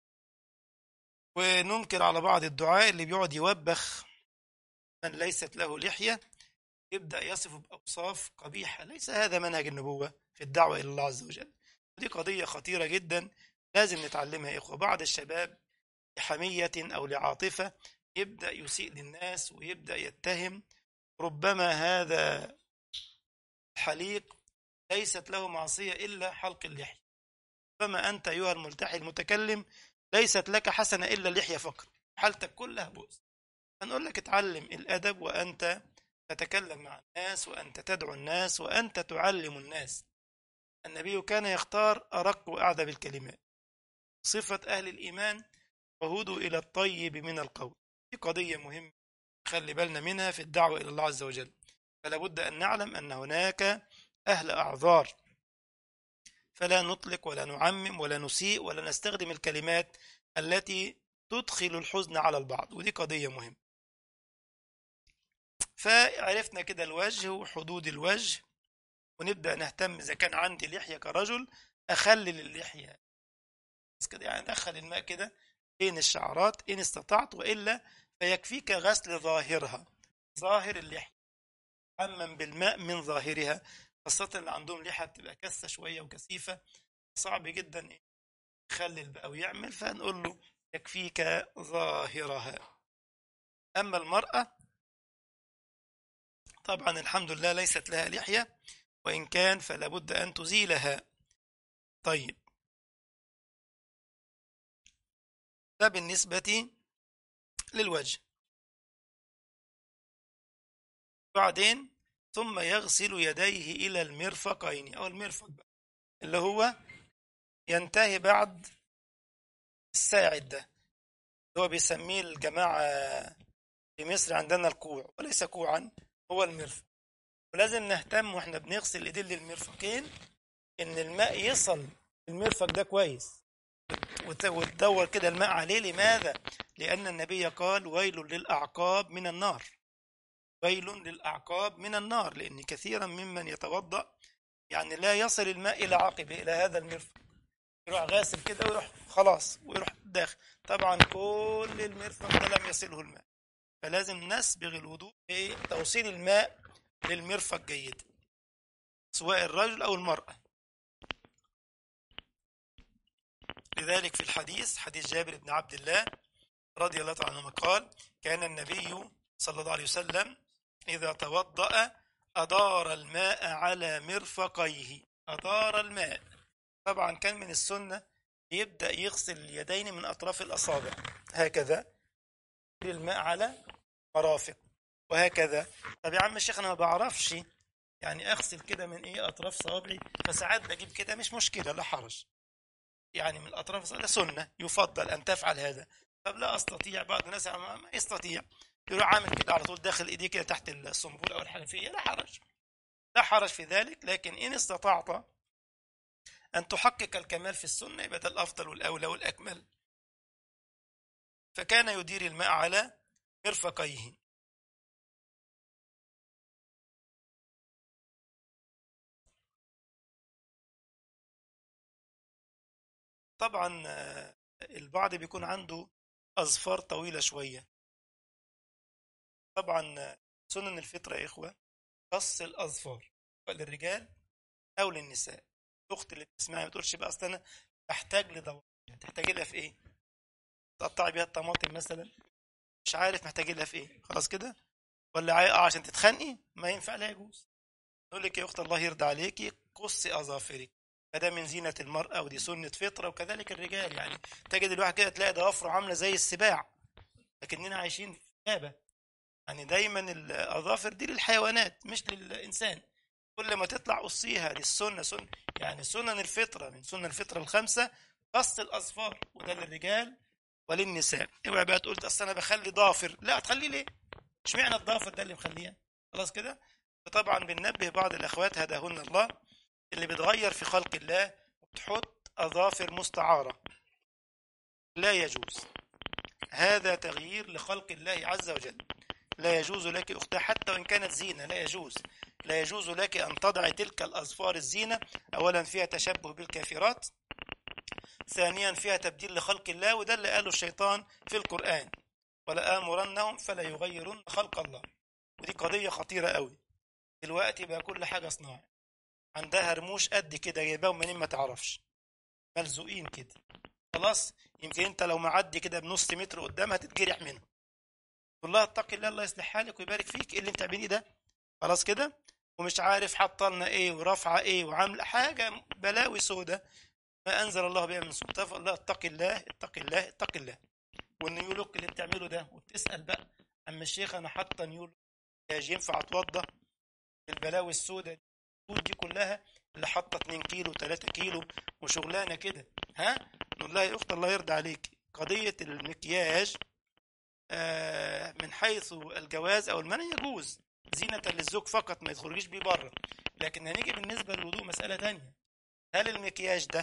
وننكر على بعض الدعاء اللي بيقعد يوبخ من ليست له لحية يبدأ يصف بأوصاف قبيحة ليس هذا منهج النبوة في الدعوة إلى الله عز وجل دي قضية خطيرة جدا لازم نتعلمها يا إخوة بعض الشباب لحمية أو لعاطفة يبدأ يسيء للناس ويبدأ يتهم ربما هذا الحليق ليست له معصية إلا حلق اللحية فما أنت أيها الملتحي المتكلم ليست لك حسنة إلا اللحية فقط حالتك كلها بؤس هنقول لك اتعلم الأدب وأنت تتكلم مع الناس وأنت تدعو الناس وأنت تعلم الناس النبي كان يختار أرق وأعذب الكلمات صفة أهل الإيمان وهدوا إلى الطيب من القول دي قضية مهمة خلي بالنا منها في الدعوة إلى الله عز وجل فلا بد أن نعلم أن هناك أهل أعذار فلا نطلق ولا نعمم ولا نسيء ولا نستخدم الكلمات التي تدخل الحزن على البعض ودي قضية مهمة فعرفنا كده الوجه وحدود الوجه ونبدأ نهتم إذا كان عندي لحية كرجل أخلل اللحية بس كده يعني دخل الماء كده بين الشعرات إن استطعت وإلا فيكفيك غسل ظاهرها ظاهر اللحية عمم بالماء من ظاهرها خاصة اللي عندهم لحى بتبقى كثة شوية وكثيفة صعب جدا يخلل بقى ويعمل فنقول له يكفيك ظاهرها أما المرأة طبعا الحمد لله ليست لها لحية وإن كان فلا بد أن تزيلها طيب ده بالنسبة للوجه بعدين ثم يغسل يديه إلى المرفقين أو المرفق بقى اللي هو ينتهي بعد الساعد ده هو بيسميه الجماعة في مصر عندنا الكوع وليس كوعا هو المرفق ولازم نهتم واحنا بنغسل ايدين للمرفقين ان الماء يصل المرفق ده كويس وتدور كده الماء عليه لماذا لان النبي قال ويل للاعقاب من النار ويل للاعقاب من النار لان كثيرا ممن يتوضا يعني لا يصل الماء الى عقبه الى هذا المرفق يروح غاسل كده ويروح خلاص ويروح داخل طبعا كل المرفق ده لم يصله الماء فلازم نسبغ الوضوء بتوصيل الماء للمرفق جيدا سواء الرجل أو المرأة لذلك في الحديث حديث جابر بن عبد الله رضي الله تعالى عنهما قال كان النبي صلى الله عليه وسلم إذا توضأ أدار الماء على مرفقيه أدار الماء طبعا كان من السنة يبدأ يغسل اليدين من أطراف الأصابع هكذا الماء على مرافق وهكذا طب يا عم الشيخ انا ما بعرفش يعني اغسل كده من ايه اطراف صوابعي فساعات بجيب كده مش مشكله لا حرج يعني من الاطراف ده سنه يفضل ان تفعل هذا طب لا استطيع بعض الناس ما ما يستطيع يروح عامل كده على طول داخل ايديه كده تحت الصنبول او الحنفيه لا حرج لا حرج في ذلك لكن ان استطعت ان تحقق الكمال في السنه يبقى ده الافضل والاولى والاكمل فكان يدير الماء على مرفقيه طبعا آه، البعض بيكون عنده أظفار طويلة شوية طبعا آه، سنن الفطرة يا إخوة قص الأظفار سواء للرجال أو للنساء الأخت اللي بتسمعي ما تقولش بقى أصل أنا بحتاج لدواء تحتاجي لها في إيه؟ تقطعي بيها الطماطم مثلا مش عارف محتاجين لها في إيه خلاص كده؟ ولا عاي- آه عشان تتخانقي ما ينفع لا يجوز نقول لك يا أخت الله يرضى عليكي قصي أظافرك فده من زينة المرأة ودي سنة فطرة وكذلك الرجال يعني تجد الواحد كده تلاقي ضوافره عاملة زي السباع لكننا عايشين في غابة يعني دايما الأظافر دي للحيوانات مش للإنسان كل ما تطلع قصيها دي السنة سنة يعني سنن الفطرة من سنن الفطرة الخمسة قص الأظفار وده للرجال وللنساء اوعى بقى تقول اصل انا بخلي ضافر لا تخليه ليه؟ اشمعنى الضافر ده اللي مخليها؟ خلاص كده؟ فطبعا بننبه بعض الاخوات هداهن الله اللي بتغير في خلق الله وبتحط أظافر مستعارة لا يجوز هذا تغيير لخلق الله عز وجل لا يجوز لك أختها حتى وإن كانت زينة لا يجوز لا يجوز لك أن تضع تلك الأظفار الزينة أولا فيها تشبه بالكافرات ثانيا فيها تبديل لخلق الله وده اللي قاله الشيطان في القرآن ولآمرنهم فلا يغيرن خلق الله ودي قضية خطيرة قوي دلوقتي بقى كل حاجة صناعي عندها رموش قد كده جايباهم منين ما تعرفش ملزوقين كده خلاص يمكن انت لو معدي كده بنص متر قدامها تتجرح منها تقول لها اتقي الله الله يصلح حالك ويبارك فيك ايه اللي انت بتعمليه ده خلاص كده ومش عارف حاطه لنا ايه ورافعه ايه وعامله حاجه بلاوي سودة ما انزل الله بها من سلطان فقال لها اتقي الله اتقي الله اتقي الله والنيو لوك اللي بتعمله ده وبتسال بقى اما الشيخ انا حاطه نيو لوك ينفع اتوضى البلاوي السوداء دي الخطوط دي كلها اللي حاطه 2 كيلو 3 كيلو وشغلانه كده ها نقول لها يا اخت الله يرضى عليك قضيه المكياج آه من حيث الجواز او المنع يجوز زينة للزوج فقط ما يخرجيش بيه بره لكن هنيجي بالنسبة للوضوء مسألة تانية هل المكياج ده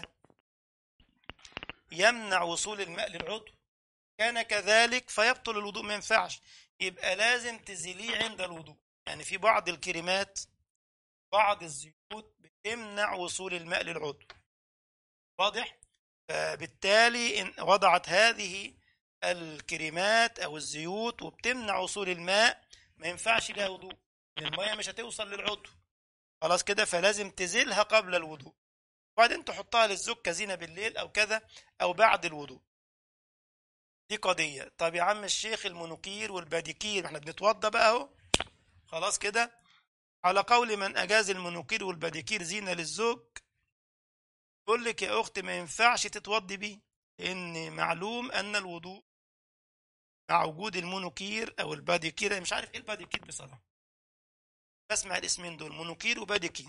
يمنع وصول الماء للعضو كان كذلك فيبطل الوضوء ما ينفعش يبقى لازم تزيليه عند الوضوء يعني في بعض الكريمات بعض الزيوت بتمنع وصول الماء للعضو واضح فبالتالي إن وضعت هذه الكريمات او الزيوت وبتمنع وصول الماء ما ينفعش لها وضوء المية مش هتوصل للعضو خلاص كده فلازم تزيلها قبل الوضوء وبعدين تحطها للزوج كزينة بالليل او كذا او بعد الوضوء دي قضية طب يا عم الشيخ المنوكير والباديكير احنا بنتوضى بقى اهو خلاص كده على قول من أجاز المنوكير والباديكير زينة للزوج يقول لك يا أختي ما ينفعش تتوضي بيه لأن معلوم أن الوضوء مع وجود المونوكير أو الباديكير أنا مش عارف إيه الباديكير بصراحة بسمع الاسمين دول مونوكير وباديكير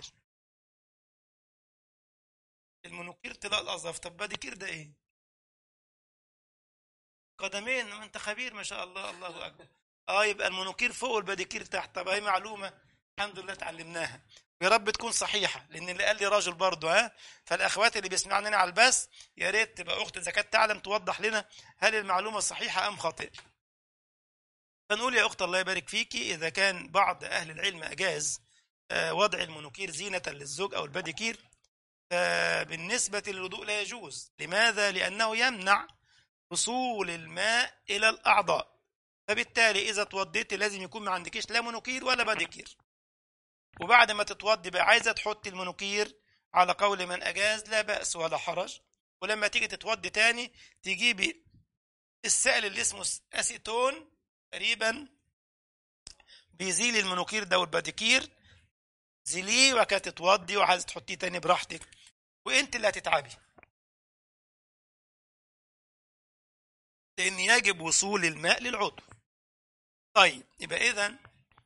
المونوكير طلاء الأظافر طب باديكير ده إيه؟ قدمين ما أنت خبير ما شاء الله الله أكبر اه يبقى المونوكير فوق والباديكير تحت طب هي معلومة الحمد لله اتعلمناها يا رب تكون صحيحة لأن اللي قال لي راجل برضه ها فالأخوات اللي بيسمعوننا على البث يا ريت تبقى أخت إذا كانت تعلم توضح لنا هل المعلومة صحيحة أم خاطئة فنقول يا أخت الله يبارك فيكي إذا كان بعض أهل العلم أجاز وضع المنوكير زينة للزوج أو الباديكير فبالنسبة للوضوء لا يجوز لماذا؟ لأنه يمنع وصول الماء إلى الأعضاء فبالتالي إذا توضيت لازم يكون ما عندكيش لا منوكير ولا باديكير وبعد ما تتوضي بقى عايزة تحطي المنوكير على قول من أجاز لا بأس ولا حرج ولما تيجي تتوضي تاني تجيبي السائل اللي اسمه أسيتون تقريبا بيزيل المنوكير ده والباديكير زيليه وكده تتوضي وعايزة تحطيه تاني براحتك وانت اللي هتتعبي لأن يجب وصول الماء للعضو طيب يبقى إذا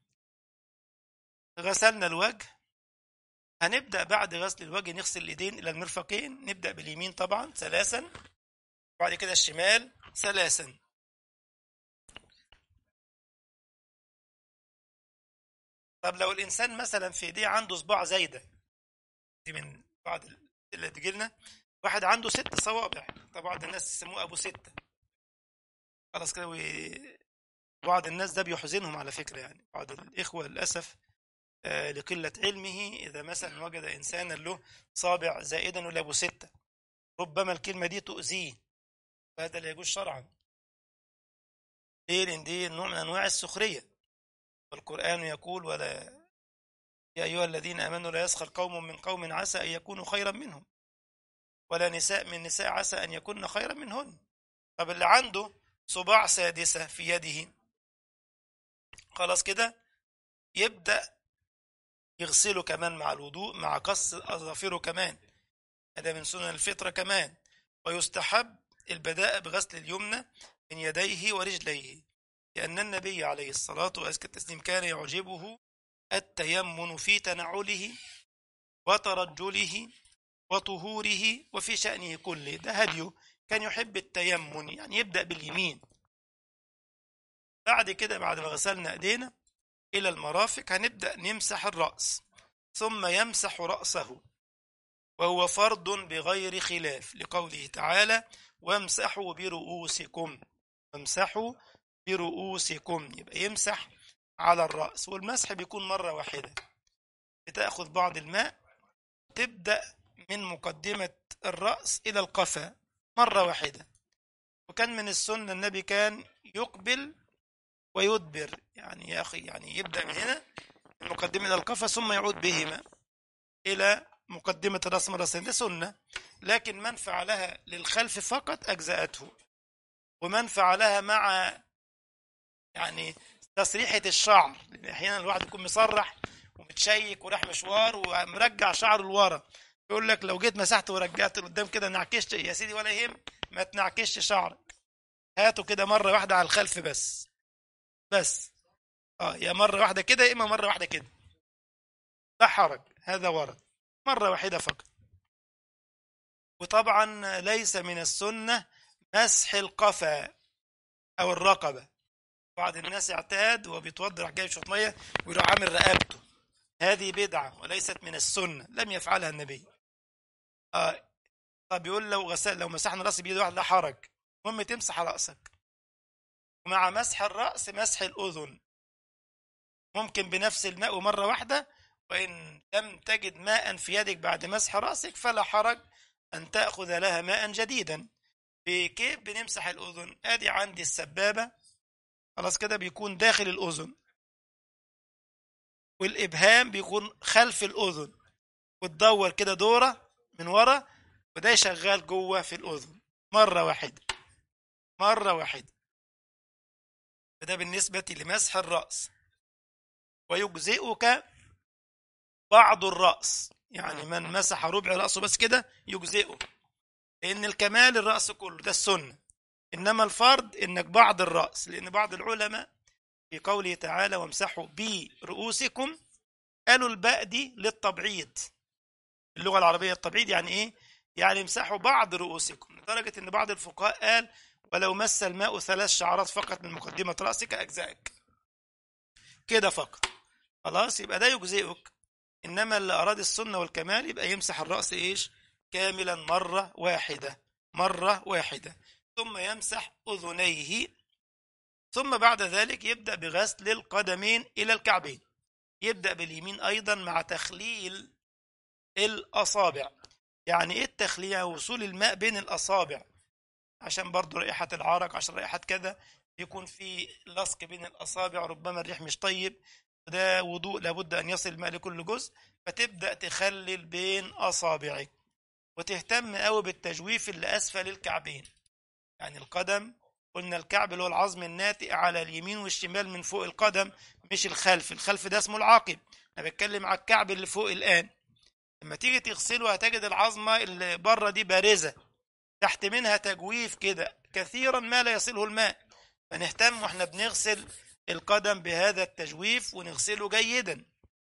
غسلنا الوجه هنبدأ بعد غسل الوجه نغسل اليدين إلى المرفقين نبدأ باليمين طبعا ثلاثا وبعد كده الشمال ثلاثا طب لو الانسان مثلا في ايديه عنده صباع زايده دي من بعض اللي تجي لنا واحد عنده ست صوابع طبعا الناس يسموه ابو سته خلاص كده وي- بعض الناس ده بيحزنهم على فكره يعني بعض الاخوه للاسف آه، لقله علمه اذا مثلا وجد انسانا له صابع زائدا ولا ابو سته ربما الكلمه دي تؤذيه وهذا لا يجوز شرعا ليه لان دي نوع من انواع السخريه والقران يقول ولا يا ايها الذين امنوا لا يسخر قوم من قوم عسى ان يكونوا خيرا منهم ولا نساء من نساء عسى ان يكون خيرا منهن طب اللي عنده صباع سادسه في يده خلاص كده يبدا يغسله كمان مع الوضوء مع قص اظافره كمان هذا من سنن الفطره كمان ويستحب البداء بغسل اليمنى من يديه ورجليه لأن النبي عليه الصلاة وأزكى التسليم كان يعجبه التيمن في تنعله وترجله وطهوره وفي شأنه كله ده هديه كان يحب التيمن يعني يبدأ باليمين بعد كده بعد ما غسلنا ايدينا إلى المرافق هنبدأ نمسح الرأس ثم يمسح رأسه وهو فرض بغير خلاف لقوله تعالى وامسحوا برؤوسكم وامسحوا برؤوسكم يبقى يمسح على الرأس والمسح بيكون مرة واحدة بتأخذ بعض الماء تبدأ من مقدمة الرأس إلى القفا مرة واحدة وكان من السنة النبي كان يقبل ويدبر يعني يا أخي يعني يبدأ من هنا من مقدمة إلى القفا ثم يعود بهما إلى مقدمة الرأس مرة ثانية ده سنة لكن من فعلها للخلف فقط أجزأته ومن فعلها مع يعني تسريحة الشعر لأن أحيانا الواحد يكون مسرح ومتشيك وراح مشوار ومرجع شعره لورا يقول لك لو جيت مسحت ورجعت لقدام كده نعكشت يا سيدي ولا يهم ما تنعكشش شعرك هاته كده مرة واحدة على الخلف بس بس اه يا مرة واحدة كده يا إما مرة واحدة كده لا حرج هذا ورد مرة واحدة فقط وطبعا ليس من السنة مسح القفا أو الرقبة بعض الناس اعتاد وبيتوضى راح جايب شويه ميه ويروح عامل رقبته هذه بدعه وليست من السنه لم يفعلها النبي آه طب يقول لو غسل لو مسحنا راسي بيد واحد لا حرج المهم تمسح راسك ومع مسح الراس مسح الاذن ممكن بنفس الماء ومره واحده وان لم تجد ماء في يدك بعد مسح راسك فلا حرج ان تاخذ لها ماء جديدا بكيف بنمسح الاذن ادي عندي السبابه خلاص كده بيكون داخل الأذن والإبهام بيكون خلف الأذن وتدور كده دورة من ورا وده شغال جوه في الأذن مرة واحدة مرة واحدة فده بالنسبة لمسح الرأس ويجزئك بعض الرأس يعني من مسح ربع رأسه بس كده يجزئه لأن الكمال الرأس كله ده السنة إنما الفرض إنك بعض الرأس لأن بعض العلماء في قوله تعالى وامسحوا برؤوسكم قالوا الباء دي للتبعيض اللغة العربية التبعيض يعني إيه؟ يعني امسحوا بعض رؤوسكم لدرجة إن بعض الفقهاء قال ولو مس الماء ثلاث شعرات فقط من مقدمة رأسك أجزائك كده فقط خلاص يبقى ده يجزئك إنما اللي أراد السنة والكمال يبقى يمسح الرأس إيش؟ كاملا مرة واحدة مرة واحدة ثم يمسح أذنيه ثم بعد ذلك يبدأ بغسل القدمين إلى الكعبين يبدأ باليمين أيضا مع تخليل الأصابع يعني إيه التخليع وصول الماء بين الأصابع عشان برضو رائحة العرق عشان رائحة كذا يكون في لصق بين الأصابع ربما الريح مش طيب ده وضوء لابد أن يصل الماء لكل جزء فتبدأ تخلل بين أصابعك وتهتم قوي بالتجويف اللي أسفل الكعبين يعني القدم قلنا الكعب اللي هو العظم الناتئ على اليمين والشمال من فوق القدم مش الخلف الخلف ده اسمه العاقب انا بتكلم على الكعب اللي فوق الان لما تيجي تغسله هتجد العظمه اللي بره دي بارزه تحت منها تجويف كده كثيرا ما لا يصله الماء فنهتم واحنا بنغسل القدم بهذا التجويف ونغسله جيدا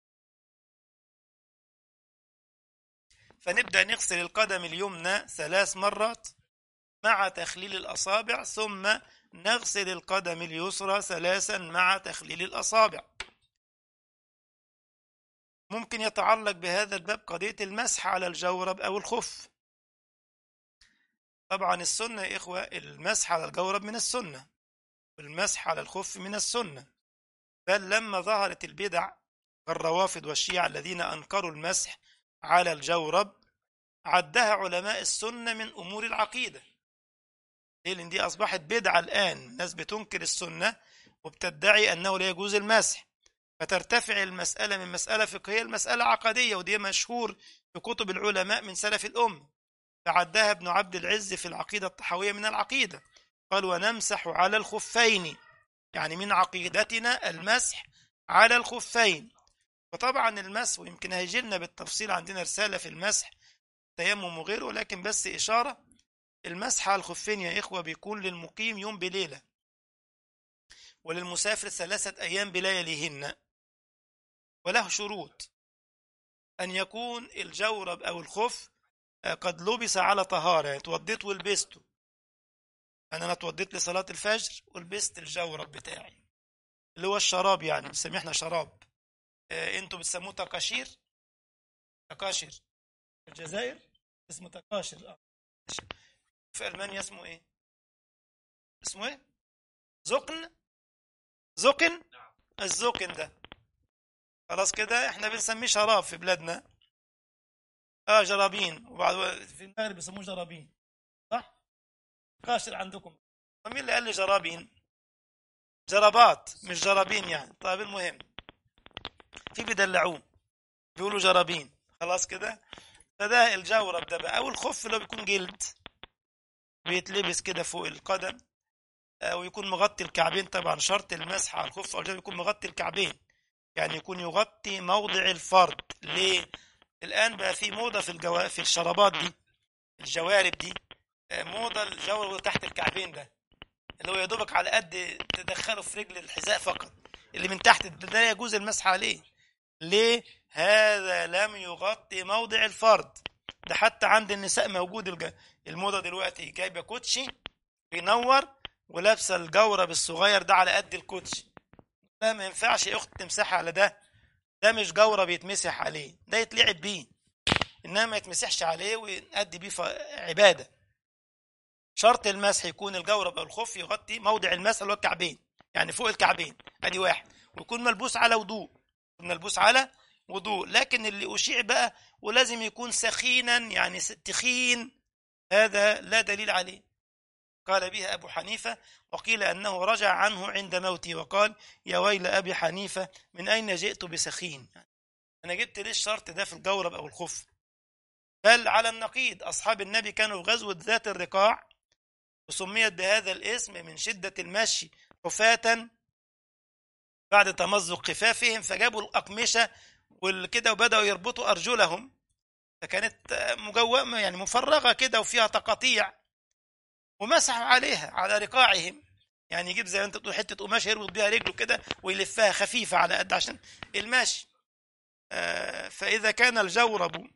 فنبدأ نغسل القدم اليمنى ثلاث مرات مع تخليل الأصابع ثم نغسل القدم اليسرى ثلاثا مع تخليل الأصابع ممكن يتعلق بهذا الباب قضية المسح على الجورب أو الخف طبعا السنة يا إخوة المسح على الجورب من السنة والمسح على الخف من السنة بل لما ظهرت البدع الروافض والشيعة الذين أنكروا المسح على الجورب عدها علماء السنة من أمور العقيدة ليه؟ لأن دي أصبحت بدعة الآن الناس بتنكر السنة وبتدعي أنه لا يجوز المسح فترتفع المسألة من مسألة فقهية لمسألة عقدية ودي مشهور في كتب العلماء من سلف الأمة فعدها ابن عبد العز في العقيدة الطحوية من العقيدة قال ونمسح على الخفين يعني من عقيدتنا المسح على الخفين وطبعا المسح ويمكن هيجي لنا بالتفصيل عندنا رسالة في المسح تيمم وغيره ولكن بس إشارة المسح على الخفين يا إخوة بيكون للمقيم يوم بليلة وللمسافر ثلاثة أيام بلياليهن وله شروط أن يكون الجورب أو الخف قد لبس على طهارة يعني اتوضيت ولبسته أنا أنا اتوضيت لصلاة الفجر ولبست الجورب بتاعي اللي هو الشراب يعني بنسميه احنا شراب اه انتوا بتسموه تقاشير تقاشر في الجزائر اسمه تقاشر اه في ألمانيا اسمه ايه اسمه ايه زقن زقن الزقن ده خلاص كده احنا بنسميه شراب في بلادنا اه جرابين وبعد في المغرب بيسموه جرابين صح قاشر عندكم مين اللي قال لي جرابين جرابات مش جرابين يعني طيب المهم في بيدلعوه بيقولوا جرابين خلاص كده فده الجورب ده بقى او الخف اللي بيكون جلد بيتلبس كده فوق القدم ويكون مغطي الكعبين طبعا شرط المسح على الخف او يكون مغطي الكعبين يعني يكون يغطي موضع الفرد ليه الان بقى في موضه في الجوا... في الشرابات دي الجوارب دي موضه الجورب تحت الكعبين ده اللي هو يا دوبك على قد تدخله في رجل الحذاء فقط اللي من تحت ده لا يجوز المسح عليه ليه هذا لم يغطي موضع الفرد ده حتى عند النساء موجود الج... الموضه دلوقتي جايبه كوتشي بينور ولابسه الجورب الصغير ده على قد الكوتشي لا ما ينفعش يا اخت تمسحها على ده ده مش جورب يتمسح عليه ده يتلعب بيه انما ما يتمسحش عليه ويأدي بيه عباده شرط المسح يكون الجورب او الخف يغطي موضع المسح اللي هو الكعبين يعني فوق الكعبين ادي واحد ويكون ملبوس على وضوء ملبوس على وضوء لكن اللي اشيع بقى ولازم يكون سخينا يعني تخين هذا لا دليل عليه قال بها أبو حنيفة وقيل أنه رجع عنه عند موته وقال يا ويل أبي حنيفة من أين جئت بسخين أنا جبت ليه الشرط ده في الجورب أو الخف بل على النقيض أصحاب النبي كانوا في غزوة ذات الرقاع وسميت بهذا الاسم من شدة المشي حفاة بعد تمزق خفافهم فجابوا الأقمشة والكده وبدأوا يربطوا أرجلهم فكانت مجومة يعني مفرغة كده وفيها تقاطيع ومسحوا عليها على رقاعهم يعني يجيب زي ما انت تقول حته قماش يربط بيها رجله كده ويلفها خفيفه على قد عشان المشي آه فاذا كان الجورب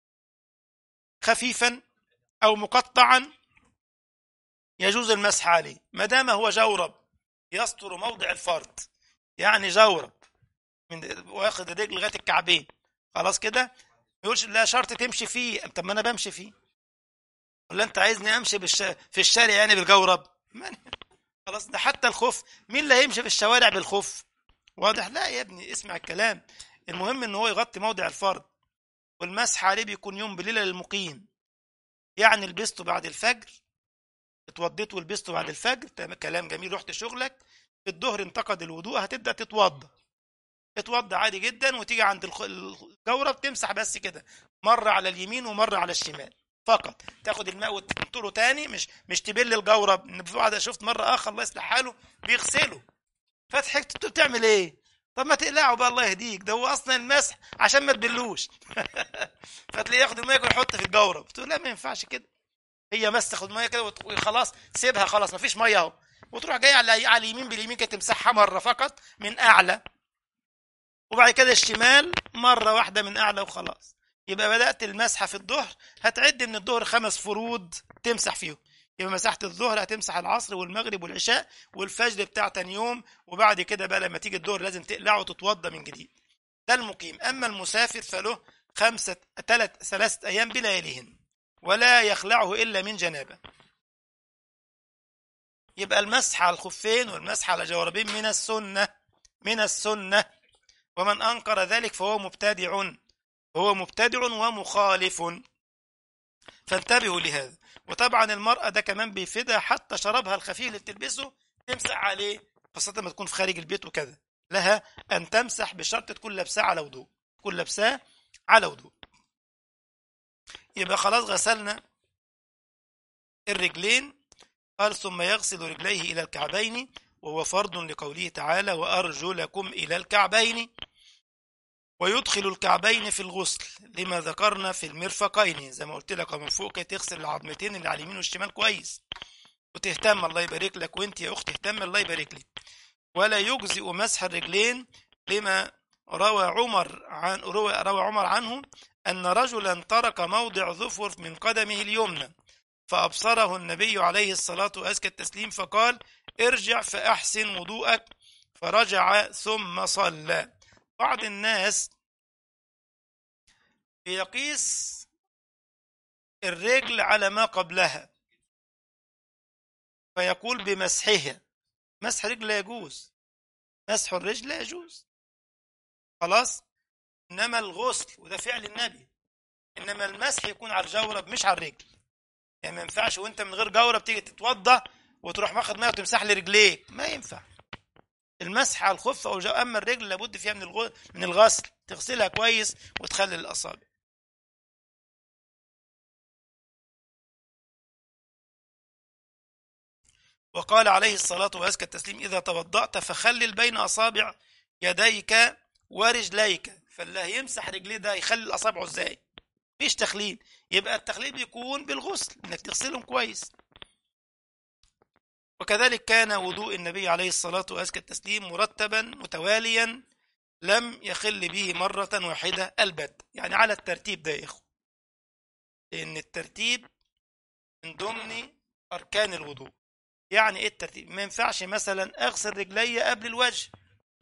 خفيفا او مقطعا يجوز المسح عليه ما دام هو جورب يستر موضع الفرد يعني جورب من واخد الرجل لغايه الكعبين خلاص كده ما يقولش لا شرط تمشي فيه طب ما انا بمشي فيه ولا انت عايزني امشي بالش... في الشارع يعني بالجورب خلاص ده حتى الخف مين اللي هيمشي في الشوارع بالخف واضح لا يا ابني اسمع الكلام المهم ان هو يغطي موضع الفرد والمسح عليه بيكون يوم بليله للمقيم يعني لبسته بعد الفجر اتوضيت ولبسته بعد الفجر كلام جميل رحت شغلك في الظهر انتقد الوضوء هتبدا تتوضى اتوضى عادي جدا وتيجي عند الجورب تمسح بس كده مره على اليمين ومره على الشمال فقط تاخد الماء وتنطره تاني مش مش تبل الجورب في بعض شفت مره اخر الله يصلح حاله بيغسله فضحكت انت بتعمل ايه طب ما تقلعه بقى الله يهديك ده هو اصلا المسح عشان ما تبلوش فتلاقيه ياخد الميه ويحط في الجورب تقول لا ما ينفعش كده هي بس تاخد ميه كده وخلاص سيبها خلاص ما فيش ميه اهو وتروح جاي على على اليمين باليمين كده تمسحها مره فقط من اعلى وبعد كده الشمال مره واحده من اعلى وخلاص يبقى بدأت المسحة في الظهر هتعد من الظهر خمس فروض تمسح فيهم يبقى مسحت الظهر هتمسح العصر والمغرب والعشاء والفجر بتاع تاني يوم وبعد كده بقى لما تيجي الظهر لازم تقلع وتتوضى من جديد ده المقيم أما المسافر فله خمسة ثلاث ثلاثة أيام بلياليهن ولا يخلعه إلا من جنابه يبقى المسح على الخفين والمسح على جوربين من السنة من السنة ومن أنكر ذلك فهو مبتدع هو مبتدع ومخالف فانتبهوا لهذا وطبعا المرأة ده كمان بيفيدها حتى شرابها الخفيف اللي بتلبسه تمسح عليه خاصة لما تكون في خارج البيت وكذا لها أن تمسح بشرط تكون لابساه على وضوء تكون لابساه على وضوء يبقى خلاص غسلنا الرجلين قال ثم يغسل رجليه إلى الكعبين وهو فرض لقوله تعالى وأرجلكم إلى الكعبين ويدخل الكعبين في الغسل لما ذكرنا في المرفقين زي ما قلت لك من فوق كي تغسل العظمتين اللي على اليمين والشمال كويس وتهتم الله يبارك لك وانت يا اختي اهتم الله يبارك لك ولا يجزئ مسح الرجلين لما روى عمر عن روى, روى عمر عنه أن رجلا ترك موضع ظفر من قدمه اليمنى فأبصره النبي عليه الصلاة وأزكى التسليم فقال ارجع فأحسن وضوءك فرجع ثم صلى بعض الناس بيقيس الرجل على ما قبلها فيقول بمسحها مسح رجل لا يجوز مسح الرجل لا يجوز خلاص انما الغسل وده فعل النبي انما المسح يكون على الجورب مش على الرجل يعني ما ينفعش وانت من غير جورب تيجي تتوضا وتروح واخد ميه وتمسح لي رجليك ما ينفع المسح على الخف او الجو اما الرجل لابد فيها من الغ... من الغسل تغسلها كويس وتخلي الاصابع وقال عليه الصلاة وأزكى التسليم إذا توضأت فخلل بين أصابع يديك ورجليك فالله يمسح رجليه ده يخلي الأصابع ازاي مفيش تخليل يبقى التخليل بيكون بالغسل انك تغسلهم كويس وكذلك كان وضوء النبي عليه الصلاة وأزكى التسليم مرتبا متواليا لم يخل به مرة واحدة البت يعني على الترتيب ده يا إخوة لأن الترتيب من ضمن أركان الوضوء يعني إيه الترتيب ما ينفعش مثلا أغسل رجلي قبل الوجه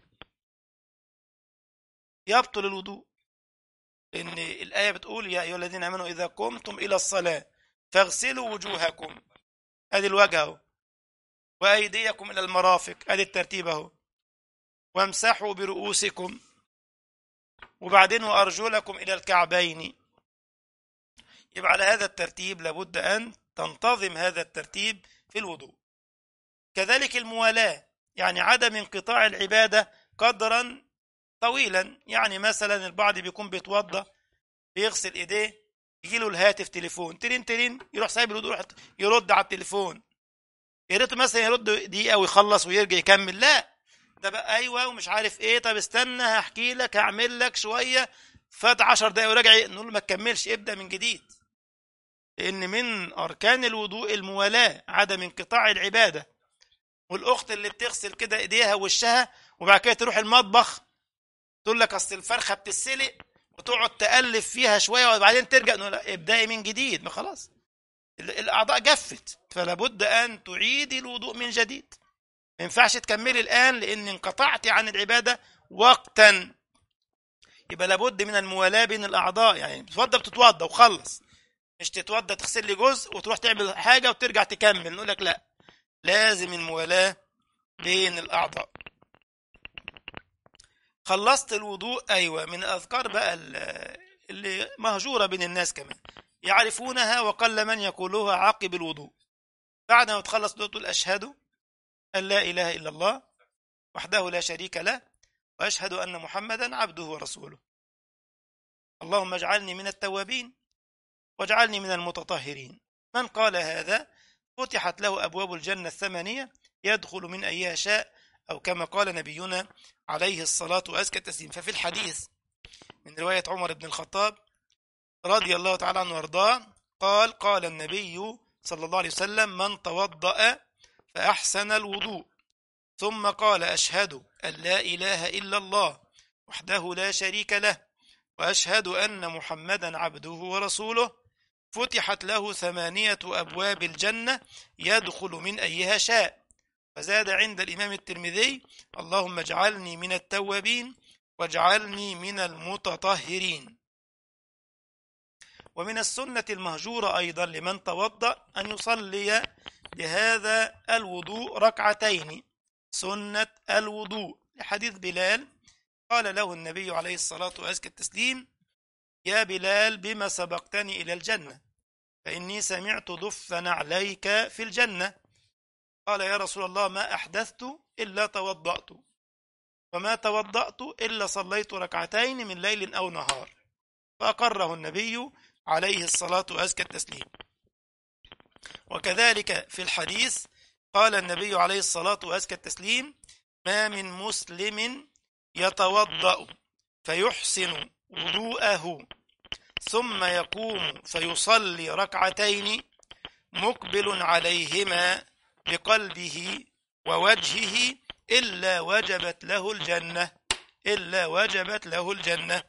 يبطل الوضوء لأن الآية بتقول يا أيها الذين آمنوا إذا قمتم إلى الصلاة فاغسلوا وجوهكم أدي الوجه أهو وأيديكم إلى المرافق أدي الترتيب أهو وامسحوا برؤوسكم وبعدين وأرجلكم إلى الكعبين يبقى على هذا الترتيب لابد أن تنتظم هذا الترتيب في الوضوء كذلك الموالاة يعني عدم انقطاع العبادة قدرا طويلا يعني مثلا البعض بيكون بيتوضا بيغسل ايديه يجي له الهاتف تليفون ترين ترين يروح سايب الوضوء يروح يرد على التليفون يا ريت مثلا يرد دقيقه ويخلص ويرجع يكمل لا ده بقى ايوه ومش عارف ايه طب استنى هحكي لك هعمل لك شويه فات 10 دقايق وراجع نقول له ما تكملش ابدا من جديد لان من اركان الوضوء الموالاه عدم انقطاع العباده والاخت اللي بتغسل كده ايديها ووشها وبعد كده تروح المطبخ تقول لك اصل الفرخه بتتسلق وتقعد تالف فيها شويه وبعدين ترجع نقول ابداي من جديد ما خلاص الاعضاء جفت فلا بد ان تعيدي الوضوء من جديد ما ينفعش تكملي الان لان انقطعتي عن العباده وقتا يبقى لابد من الموالاه بين الاعضاء يعني تتوضى بتتوضى وخلص مش تتوضى تغسل لي جزء وتروح تعمل حاجه وترجع تكمل نقول لك لا لازم الموالاه بين الاعضاء خلصت الوضوء أيوة من أذكار بقى اللي مهجورة بين الناس كمان يعرفونها وقل من يقولها عقب الوضوء بعد ما تخلص تقول أشهد أن لا إله إلا الله وحده لا شريك له وأشهد أن محمدا عبده ورسوله اللهم اجعلني من التوابين واجعلني من المتطهرين من قال هذا فتحت له أبواب الجنة الثمانية يدخل من أيها شاء أو كما قال نبينا عليه الصلاة وأزكى التسليم ففي الحديث من رواية عمر بن الخطاب رضي الله تعالى عنه وارضاه قال قال النبي صلى الله عليه وسلم من توضأ فأحسن الوضوء ثم قال أشهد أن لا إله إلا الله وحده لا شريك له وأشهد أن محمدا عبده ورسوله فتحت له ثمانية أبواب الجنة يدخل من أيها شاء فزاد عند الإمام الترمذي اللهم اجعلني من التوابين واجعلني من المتطهرين ومن السنة المهجورة أيضا لمن توضأ أن يصلي بهذا الوضوء ركعتين سنة الوضوء لحديث بلال قال له النبي عليه الصلاة وأزكى التسليم يا بلال بما سبقتني إلى الجنة فإني سمعت ضف عليك في الجنة قال يا رسول الله ما أحدثت إلا توضأت وما توضأت إلا صليت ركعتين من ليل أو نهار فأقره النبي عليه الصلاة وأزكى التسليم وكذلك في الحديث قال النبي عليه الصلاة وأزكى التسليم ما من مسلم يتوضأ فيحسن وضوءه ثم يقوم فيصلي ركعتين مقبل عليهما بقلبه ووجهه إلا وجبت له الجنة إلا وجبت له الجنة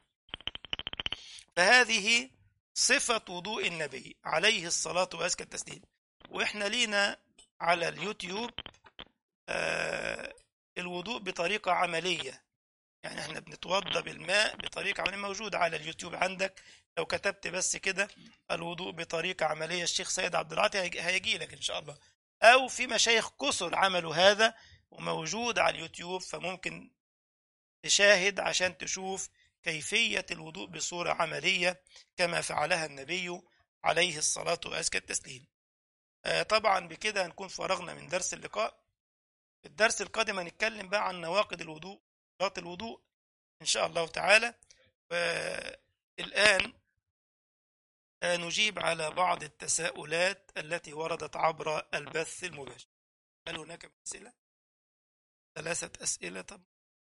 فهذه صفة وضوء النبي عليه الصلاة وأزكى التسليم وإحنا لينا على اليوتيوب آه الوضوء بطريقة عملية يعني احنا بنتوضى بالماء بطريقة عملية موجودة على اليوتيوب عندك لو كتبت بس كده الوضوء بطريقة عملية الشيخ سيد عبد العاطي هيجي لك إن شاء الله أو في مشايخ كثر عملوا هذا وموجود على اليوتيوب فممكن تشاهد عشان تشوف كيفية الوضوء بصورة عملية كما فعلها النبي عليه الصلاة وأزكى التسليم آه طبعا بكده هنكون فرغنا من درس اللقاء الدرس القادم هنتكلم بقى عن نواقض الوضوء صلاة الوضوء إن شاء الله تعالى والآن آه نجيب على بعض التساؤلات التي وردت عبر البث المباشر هل هناك أسئلة؟ ثلاثة أسئلة طب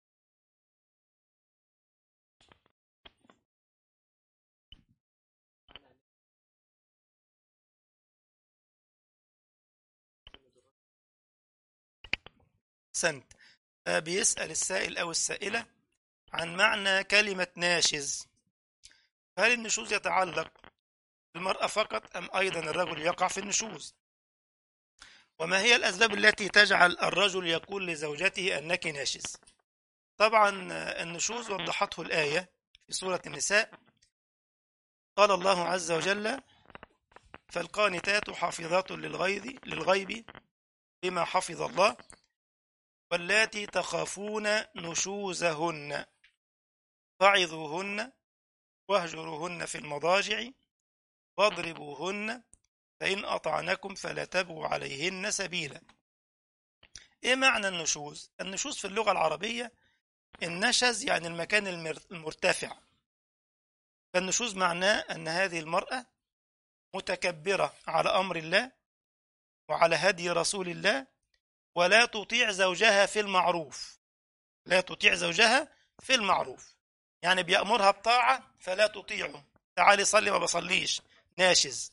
سنت بيسأل السائل أو السائلة عن معنى كلمة ناشز هل النشوز يتعلق بالمرأة فقط أم أيضا الرجل يقع في النشوز وما هي الأسباب التي تجعل الرجل يقول لزوجته أنك ناشز طبعا النشوز وضحته الآية في سورة النساء قال الله عز وجل فالقانتات حافظات للغيظ للغيب بما حفظ الله واللاتي تخافون نشوزهن فعظوهن واهجروهن في المضاجع واضربوهن فإن أطعنكم فلا تبغوا عليهن سبيلا إيه معنى النشوز؟ النشوز في اللغة العربية النشز يعني المكان المرتفع فالنشوز معناه أن هذه المرأة متكبرة على أمر الله وعلى هدي رسول الله ولا تطيع زوجها في المعروف لا تطيع زوجها في المعروف يعني بيأمرها بطاعة فلا تطيعه تعالي صلي ما بصليش ناشز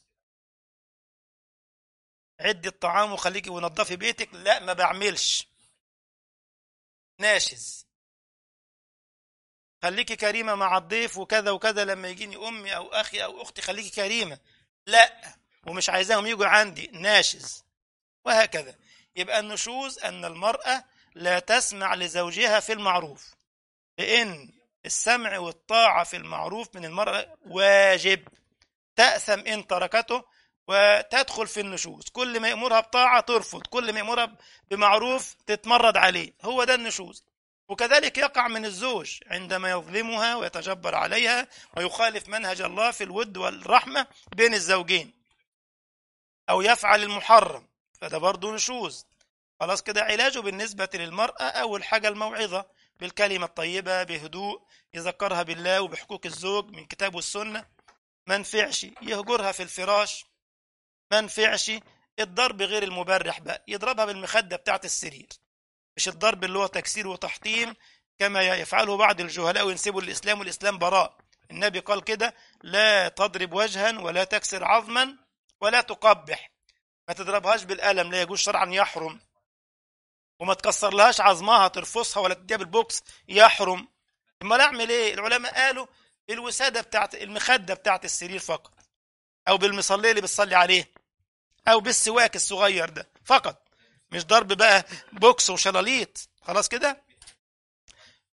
عدي الطعام وخليكي ونظفي بيتك لا ما بعملش ناشز خليكي كريمة مع الضيف وكذا وكذا لما يجيني أمي أو أخي أو أختي خليكي كريمة لا ومش عايزاهم يجوا عندي ناشز وهكذا يبقى النشوز أن المرأة لا تسمع لزوجها في المعروف لأن السمع والطاعة في المعروف من المرأة واجب تأثم إن تركته وتدخل في النشوز كل ما يأمرها بطاعة ترفض كل ما يأمرها بمعروف تتمرد عليه هو ده النشوز وكذلك يقع من الزوج عندما يظلمها ويتجبر عليها ويخالف منهج الله في الود والرحمة بين الزوجين أو يفعل المحرم فده برضه نشوز خلاص كده علاجه بالنسبة للمرأة أول حاجة الموعظة بالكلمة الطيبة بهدوء يذكرها بالله وبحقوق الزوج من كتاب والسنة ما نفعش يهجرها في الفراش ما نفعش الضرب غير المبرح بقى يضربها بالمخدة بتاعت السرير مش الضرب اللي هو تكسير وتحطيم كما يفعله بعض الجهلاء وينسبوا الإسلام والإسلام براء النبي قال كده لا تضرب وجها ولا تكسر عظما ولا تقبح ما تضربهاش بالقلم لا يجوز شرعا يحرم وما تكسر لهاش عظمها ترفصها ولا تديها بالبوكس يحرم امال اعمل ايه العلماء قالوا الوساده بتاعت المخده بتاعت السرير فقط او بالمصليه اللي بتصلي عليه او بالسواك الصغير ده فقط مش ضرب بقى بوكس وشلاليط خلاص كده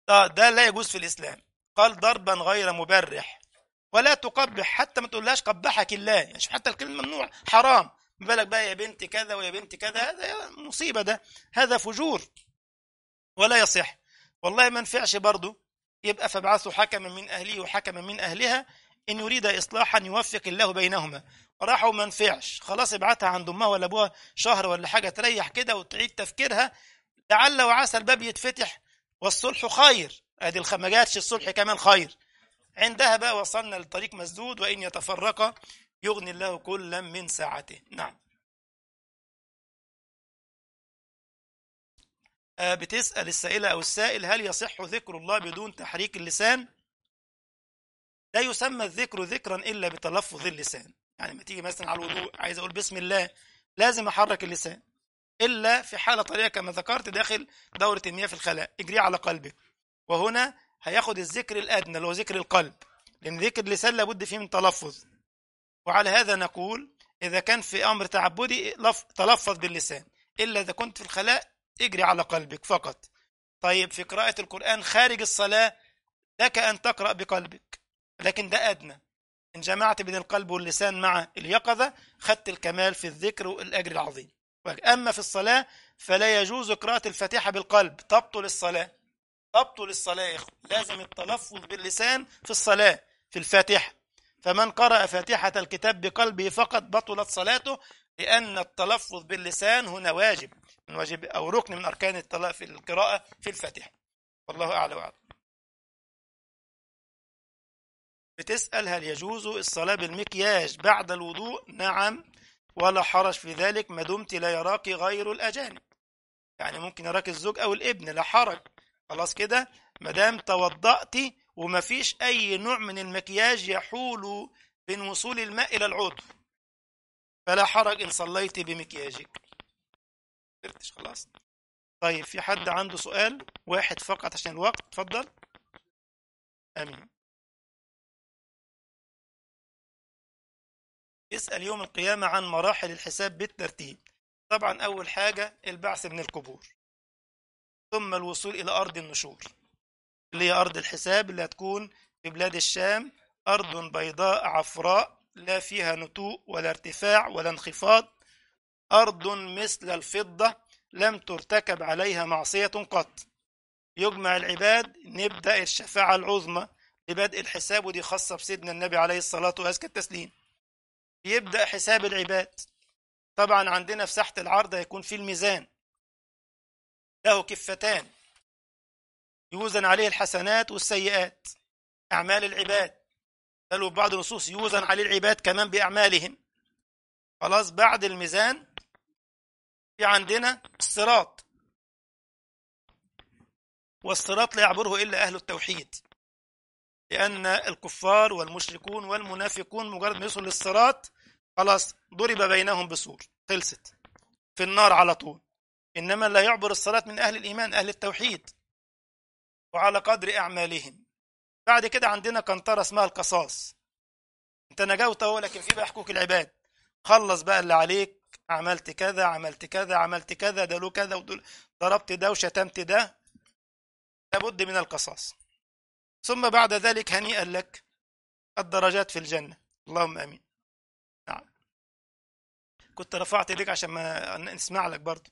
ده, ده لا يجوز في الإسلام قال ضربا غير مبرح ولا تقبح حتى ما تقولهاش قبحك الله يعني شوف حتى الكلمة ممنوع حرام ما بالك بقى يا بنت كذا ويا بنت كذا هذا مصيبة ده هذا فجور ولا يصح والله ما نفعش برضه يبقى فابعثوا حكما من أهله وحكما من أهلها إن يريد إصلاحا يوفق الله بينهما راحوا ما نفعش خلاص ابعتها عند أمها ولا أبوها شهر ولا حاجة تريح كده وتعيد تفكيرها لعل وعسى الباب يتفتح والصلح خير ادي الخ- ما جاتش الصلح كمان خير عندها بقى وصلنا لطريق مسدود وإن يتفرقا يغني الله كلا من ساعته نعم آه، بتسأل السائلة أو السائل هل يصح ذكر الله بدون تحريك اللسان لا يسمى الذكر ذكرا إلا بتلفظ اللسان يعني ما تيجي مثلا على الوضوء عايز أقول بسم الله لازم أحرك اللسان إلا في حالة طريقة كما ذكرت داخل دورة المياه في الخلاء اجري على قلبك وهنا هياخد الذكر الأدنى اللي هو ذكر القلب لأن ذكر اللسان لابد فيه من تلفظ وعلى هذا نقول إذا كان في أمر تعبدي لف- تلفظ باللسان إلا إذا كنت في الخلاء اجري على قلبك فقط طيب في قراءة القرآن خارج الصلاة لك أن تقرأ بقلبك لكن ده أدنى إن جمعت بين القلب واللسان مع اليقظة خدت الكمال في الذكر والأجر العظيم أما في الصلاة فلا يجوز قراءة الفاتحة بالقلب تبطل الصلاة تبطل الصلاة يا إخوة لازم التلفظ باللسان في الصلاة في الفاتحة فمن قرأ فاتحة الكتاب بقلبه فقط بطلت صلاته لأن التلفظ باللسان هنا واجب من واجب أو ركن من أركان الطلاق في القراءة في الفاتحة والله أعلى وأعلم بتسأل هل يجوز الصلاة بالمكياج بعد الوضوء نعم ولا حرج في ذلك ما دمت لا يراك غير الأجانب يعني ممكن يراك الزوج أو الابن لا حرج خلاص كده ما دام توضأت وما فيش أي نوع من المكياج يحول بين وصول الماء إلى العضو فلا حرج إن صليت بمكياجك قدرتش خلاص طيب في حد عنده سؤال واحد فقط عشان الوقت اتفضل امين يسأل يوم القيامة عن مراحل الحساب بالترتيب طبعا أول حاجة البعث من القبور ثم الوصول إلى أرض النشور اللي هي أرض الحساب اللي هتكون في بلاد الشام أرض بيضاء عفراء لا فيها نتوء ولا ارتفاع ولا انخفاض أرض مثل الفضة لم ترتكب عليها معصية قط يجمع العباد نبدأ الشفاعة العظمى لبدء الحساب ودي خاصة بسيدنا النبي عليه الصلاة وأزكى التسليم يبدأ حساب العباد طبعا عندنا في ساحة العرض هيكون في الميزان له كفتان يوزن عليه الحسنات والسيئات أعمال العباد قالوا بعض النصوص يوزن عليه العباد كمان بأعمالهم خلاص بعد الميزان في عندنا الصراط والصراط لا يعبره إلا أهل التوحيد لأن الكفار والمشركون والمنافقون مجرد ما يوصلوا للصراط خلاص ضرب بينهم بسور خلصت في النار على طول إنما لا يعبر الصراط من أهل الإيمان أهل التوحيد وعلى قدر أعمالهم بعد كده عندنا قنطرة اسمها القصاص انت نجوت اهو لكن في بقى حقوق العباد خلص بقى اللي عليك عملت كذا عملت كذا عملت كذا ده له كذا ودول ضربت ده وشتمت ده لابد من القصاص ثم بعد ذلك هنيئا لك الدرجات في الجنة اللهم امين نعم كنت رفعت ايديك عشان ما نسمع لك برضه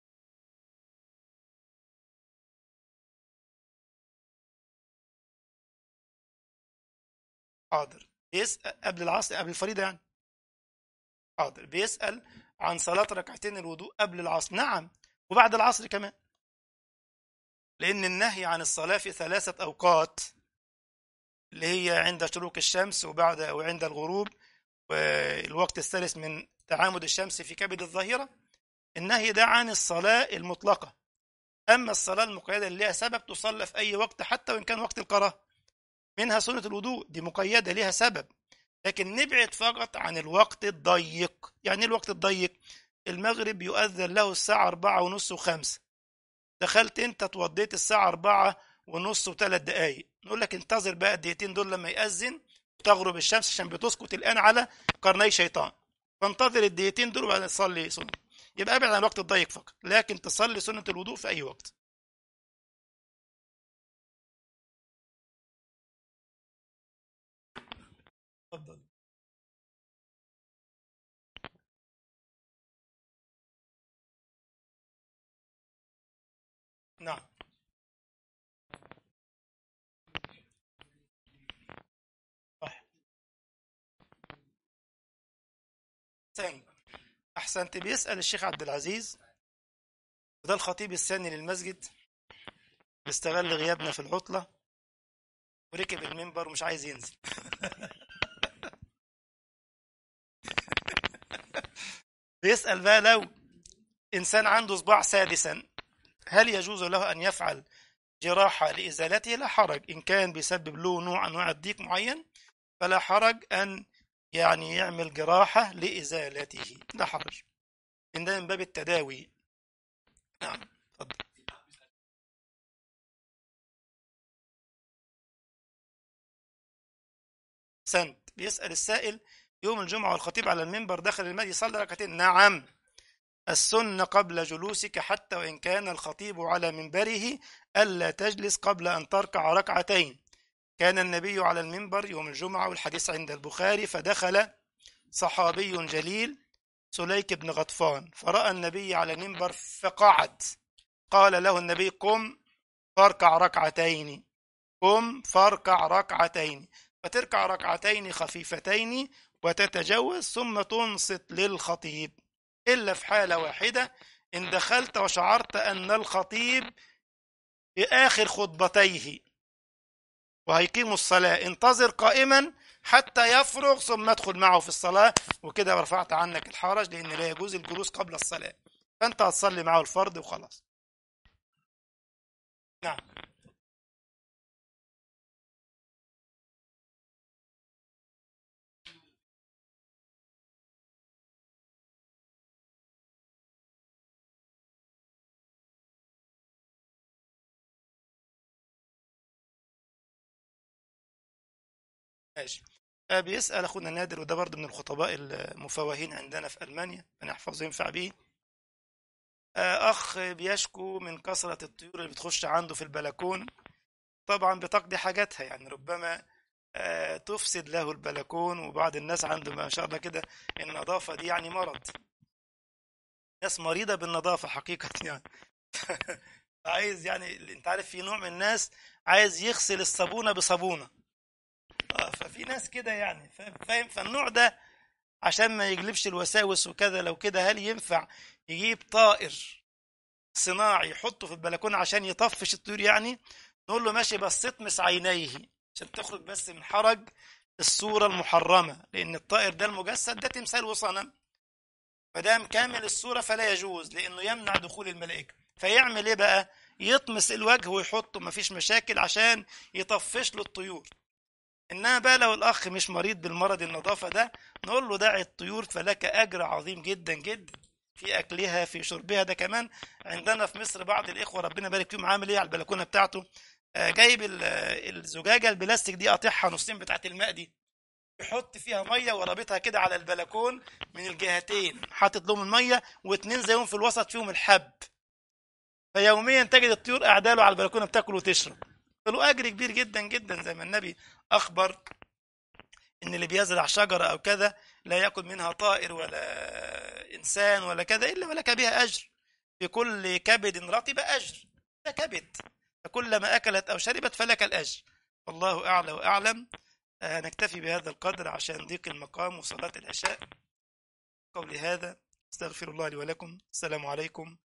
حاضر بيسأل قبل العصر قبل الفريضة يعني حاضر بيسأل عن صلاة ركعتين الوضوء قبل العصر نعم وبعد العصر كمان لأن النهي عن الصلاة في ثلاثة أوقات اللي هي عند شروق الشمس وبعد وعند الغروب والوقت الثالث من تعامد الشمس في كبد الظهيرة النهي ده عن الصلاة المطلقة أما الصلاة المقيدة اللي لها سبب تصلى في أي وقت حتى وإن كان وقت الكراهة منها سنة الوضوء دي مقيدة لها سبب لكن نبعد فقط عن الوقت الضيق يعني ايه الوقت الضيق المغرب يؤذن له الساعة أربعة ونص وخمسة دخلت انت توضيت الساعة أربعة ونص وثلاث دقايق نقول لك انتظر بقى الدقيقتين دول لما يأذن وتغرب الشمس عشان بتسقط الآن على قرني شيطان فانتظر الدقيقتين دول وبعدين تصلي سنة يبقى ابعد عن الوقت الضيق فقط لكن تصلي سنة الوضوء في أي وقت تفضل نعم صح أحسنت أحسنت بيسأل الشيخ عبد العزيز وده الخطيب الثاني للمسجد بيستغل غيابنا في العطلة وركب المنبر ومش عايز ينزل بيسأل بقى لو إنسان عنده صباع سادسا هل يجوز له أن يفعل جراحة لإزالته لا حرج إن كان بيسبب له نوع أنواع الضيق معين فلا حرج أن يعني يعمل جراحة لإزالته لا حرج إن ده من باب التداوي نعم اتفضل سنت بيسأل السائل يوم الجمعة والخطيب على المنبر دخل المسجد يصلي ركعتين نعم السنة قبل جلوسك حتى وإن كان الخطيب على منبره ألا تجلس قبل أن تركع ركعتين كان النبي على المنبر يوم الجمعة والحديث عند البخاري فدخل صحابي جليل سليك بن غطفان فرأى النبي على المنبر فقعد قال له النبي قم فاركع ركعتين قم فاركع ركعتين فتركع ركعتين خفيفتين وتتجوز ثم تنصت للخطيب إلا في حالة واحدة إن دخلت وشعرت أن الخطيب في آخر خطبتيه وهيقيم الصلاة انتظر قائما حتى يفرغ ثم ادخل معه في الصلاة وكده رفعت عنك الحرج لأن لا يجوز الجلوس قبل الصلاة فأنت هتصلي معه الفرض وخلاص نعم ماشي آه، بيسأل أخونا نادر وده برضه من الخطباء المفوهين عندنا في ألمانيا أنا أحفظه ينفع بيه آه، أخ بيشكو من كثرة الطيور اللي بتخش عنده في البلكون طبعا بتقضي حاجاتها يعني ربما آه، تفسد له البلكون وبعض الناس عنده ما شاء الله كده النظافة دي يعني مرض ناس مريضة بالنظافة حقيقة يعني عايز يعني انت عارف في نوع من الناس عايز يغسل الصابونة بصابونة آه، ففي ناس كده يعني فا- فاهم فالنوع ده عشان ما يجلبش الوساوس وكذا لو كده هل ينفع يجيب طائر صناعي يحطه في البلكونه عشان يطفش الطيور يعني نقول له ماشي بس اطمس عينيه عشان تخرج بس من حرج الصورة المحرمة لأن الطائر ده المجسد ده تمثال وصنم فدام كامل الصورة فلا يجوز لأنه يمنع دخول الملائكة فيعمل إيه بقى؟ يطمس الوجه ويحطه مفيش مشاكل عشان يطفش له الطيور انما بقى لو الاخ مش مريض بالمرض النظافه ده نقول له دع الطيور فلك اجر عظيم جدا جدا في اكلها في شربها ده كمان عندنا في مصر بعض الاخوه ربنا يبارك فيهم عامل ايه على البلكونه بتاعته آه، جايب ال- آه، الزجاجه البلاستيك دي قاطعها نصين بتاعت الماء دي يحط فيها ميه ورابطها كده على البلكون من الجهتين حاطط لهم الميه واتنين زيهم في الوسط فيهم الحب فيوميا تجد الطيور قاعده له على البلكونه بتاكل وتشرب له اجر كبير جدا جدا زي ما النبي اخبر ان اللي بيزرع شجره او كذا لا ياكل منها طائر ولا انسان ولا كذا الا ولك بها اجر في كل كبد رطب اجر ده كبد فكلما اكلت او شربت فلك الاجر والله اعلى واعلم آه، نكتفي بهذا القدر عشان ضيق المقام وصلاه العشاء قولي هذا استغفر الله لي ولكم السلام عليكم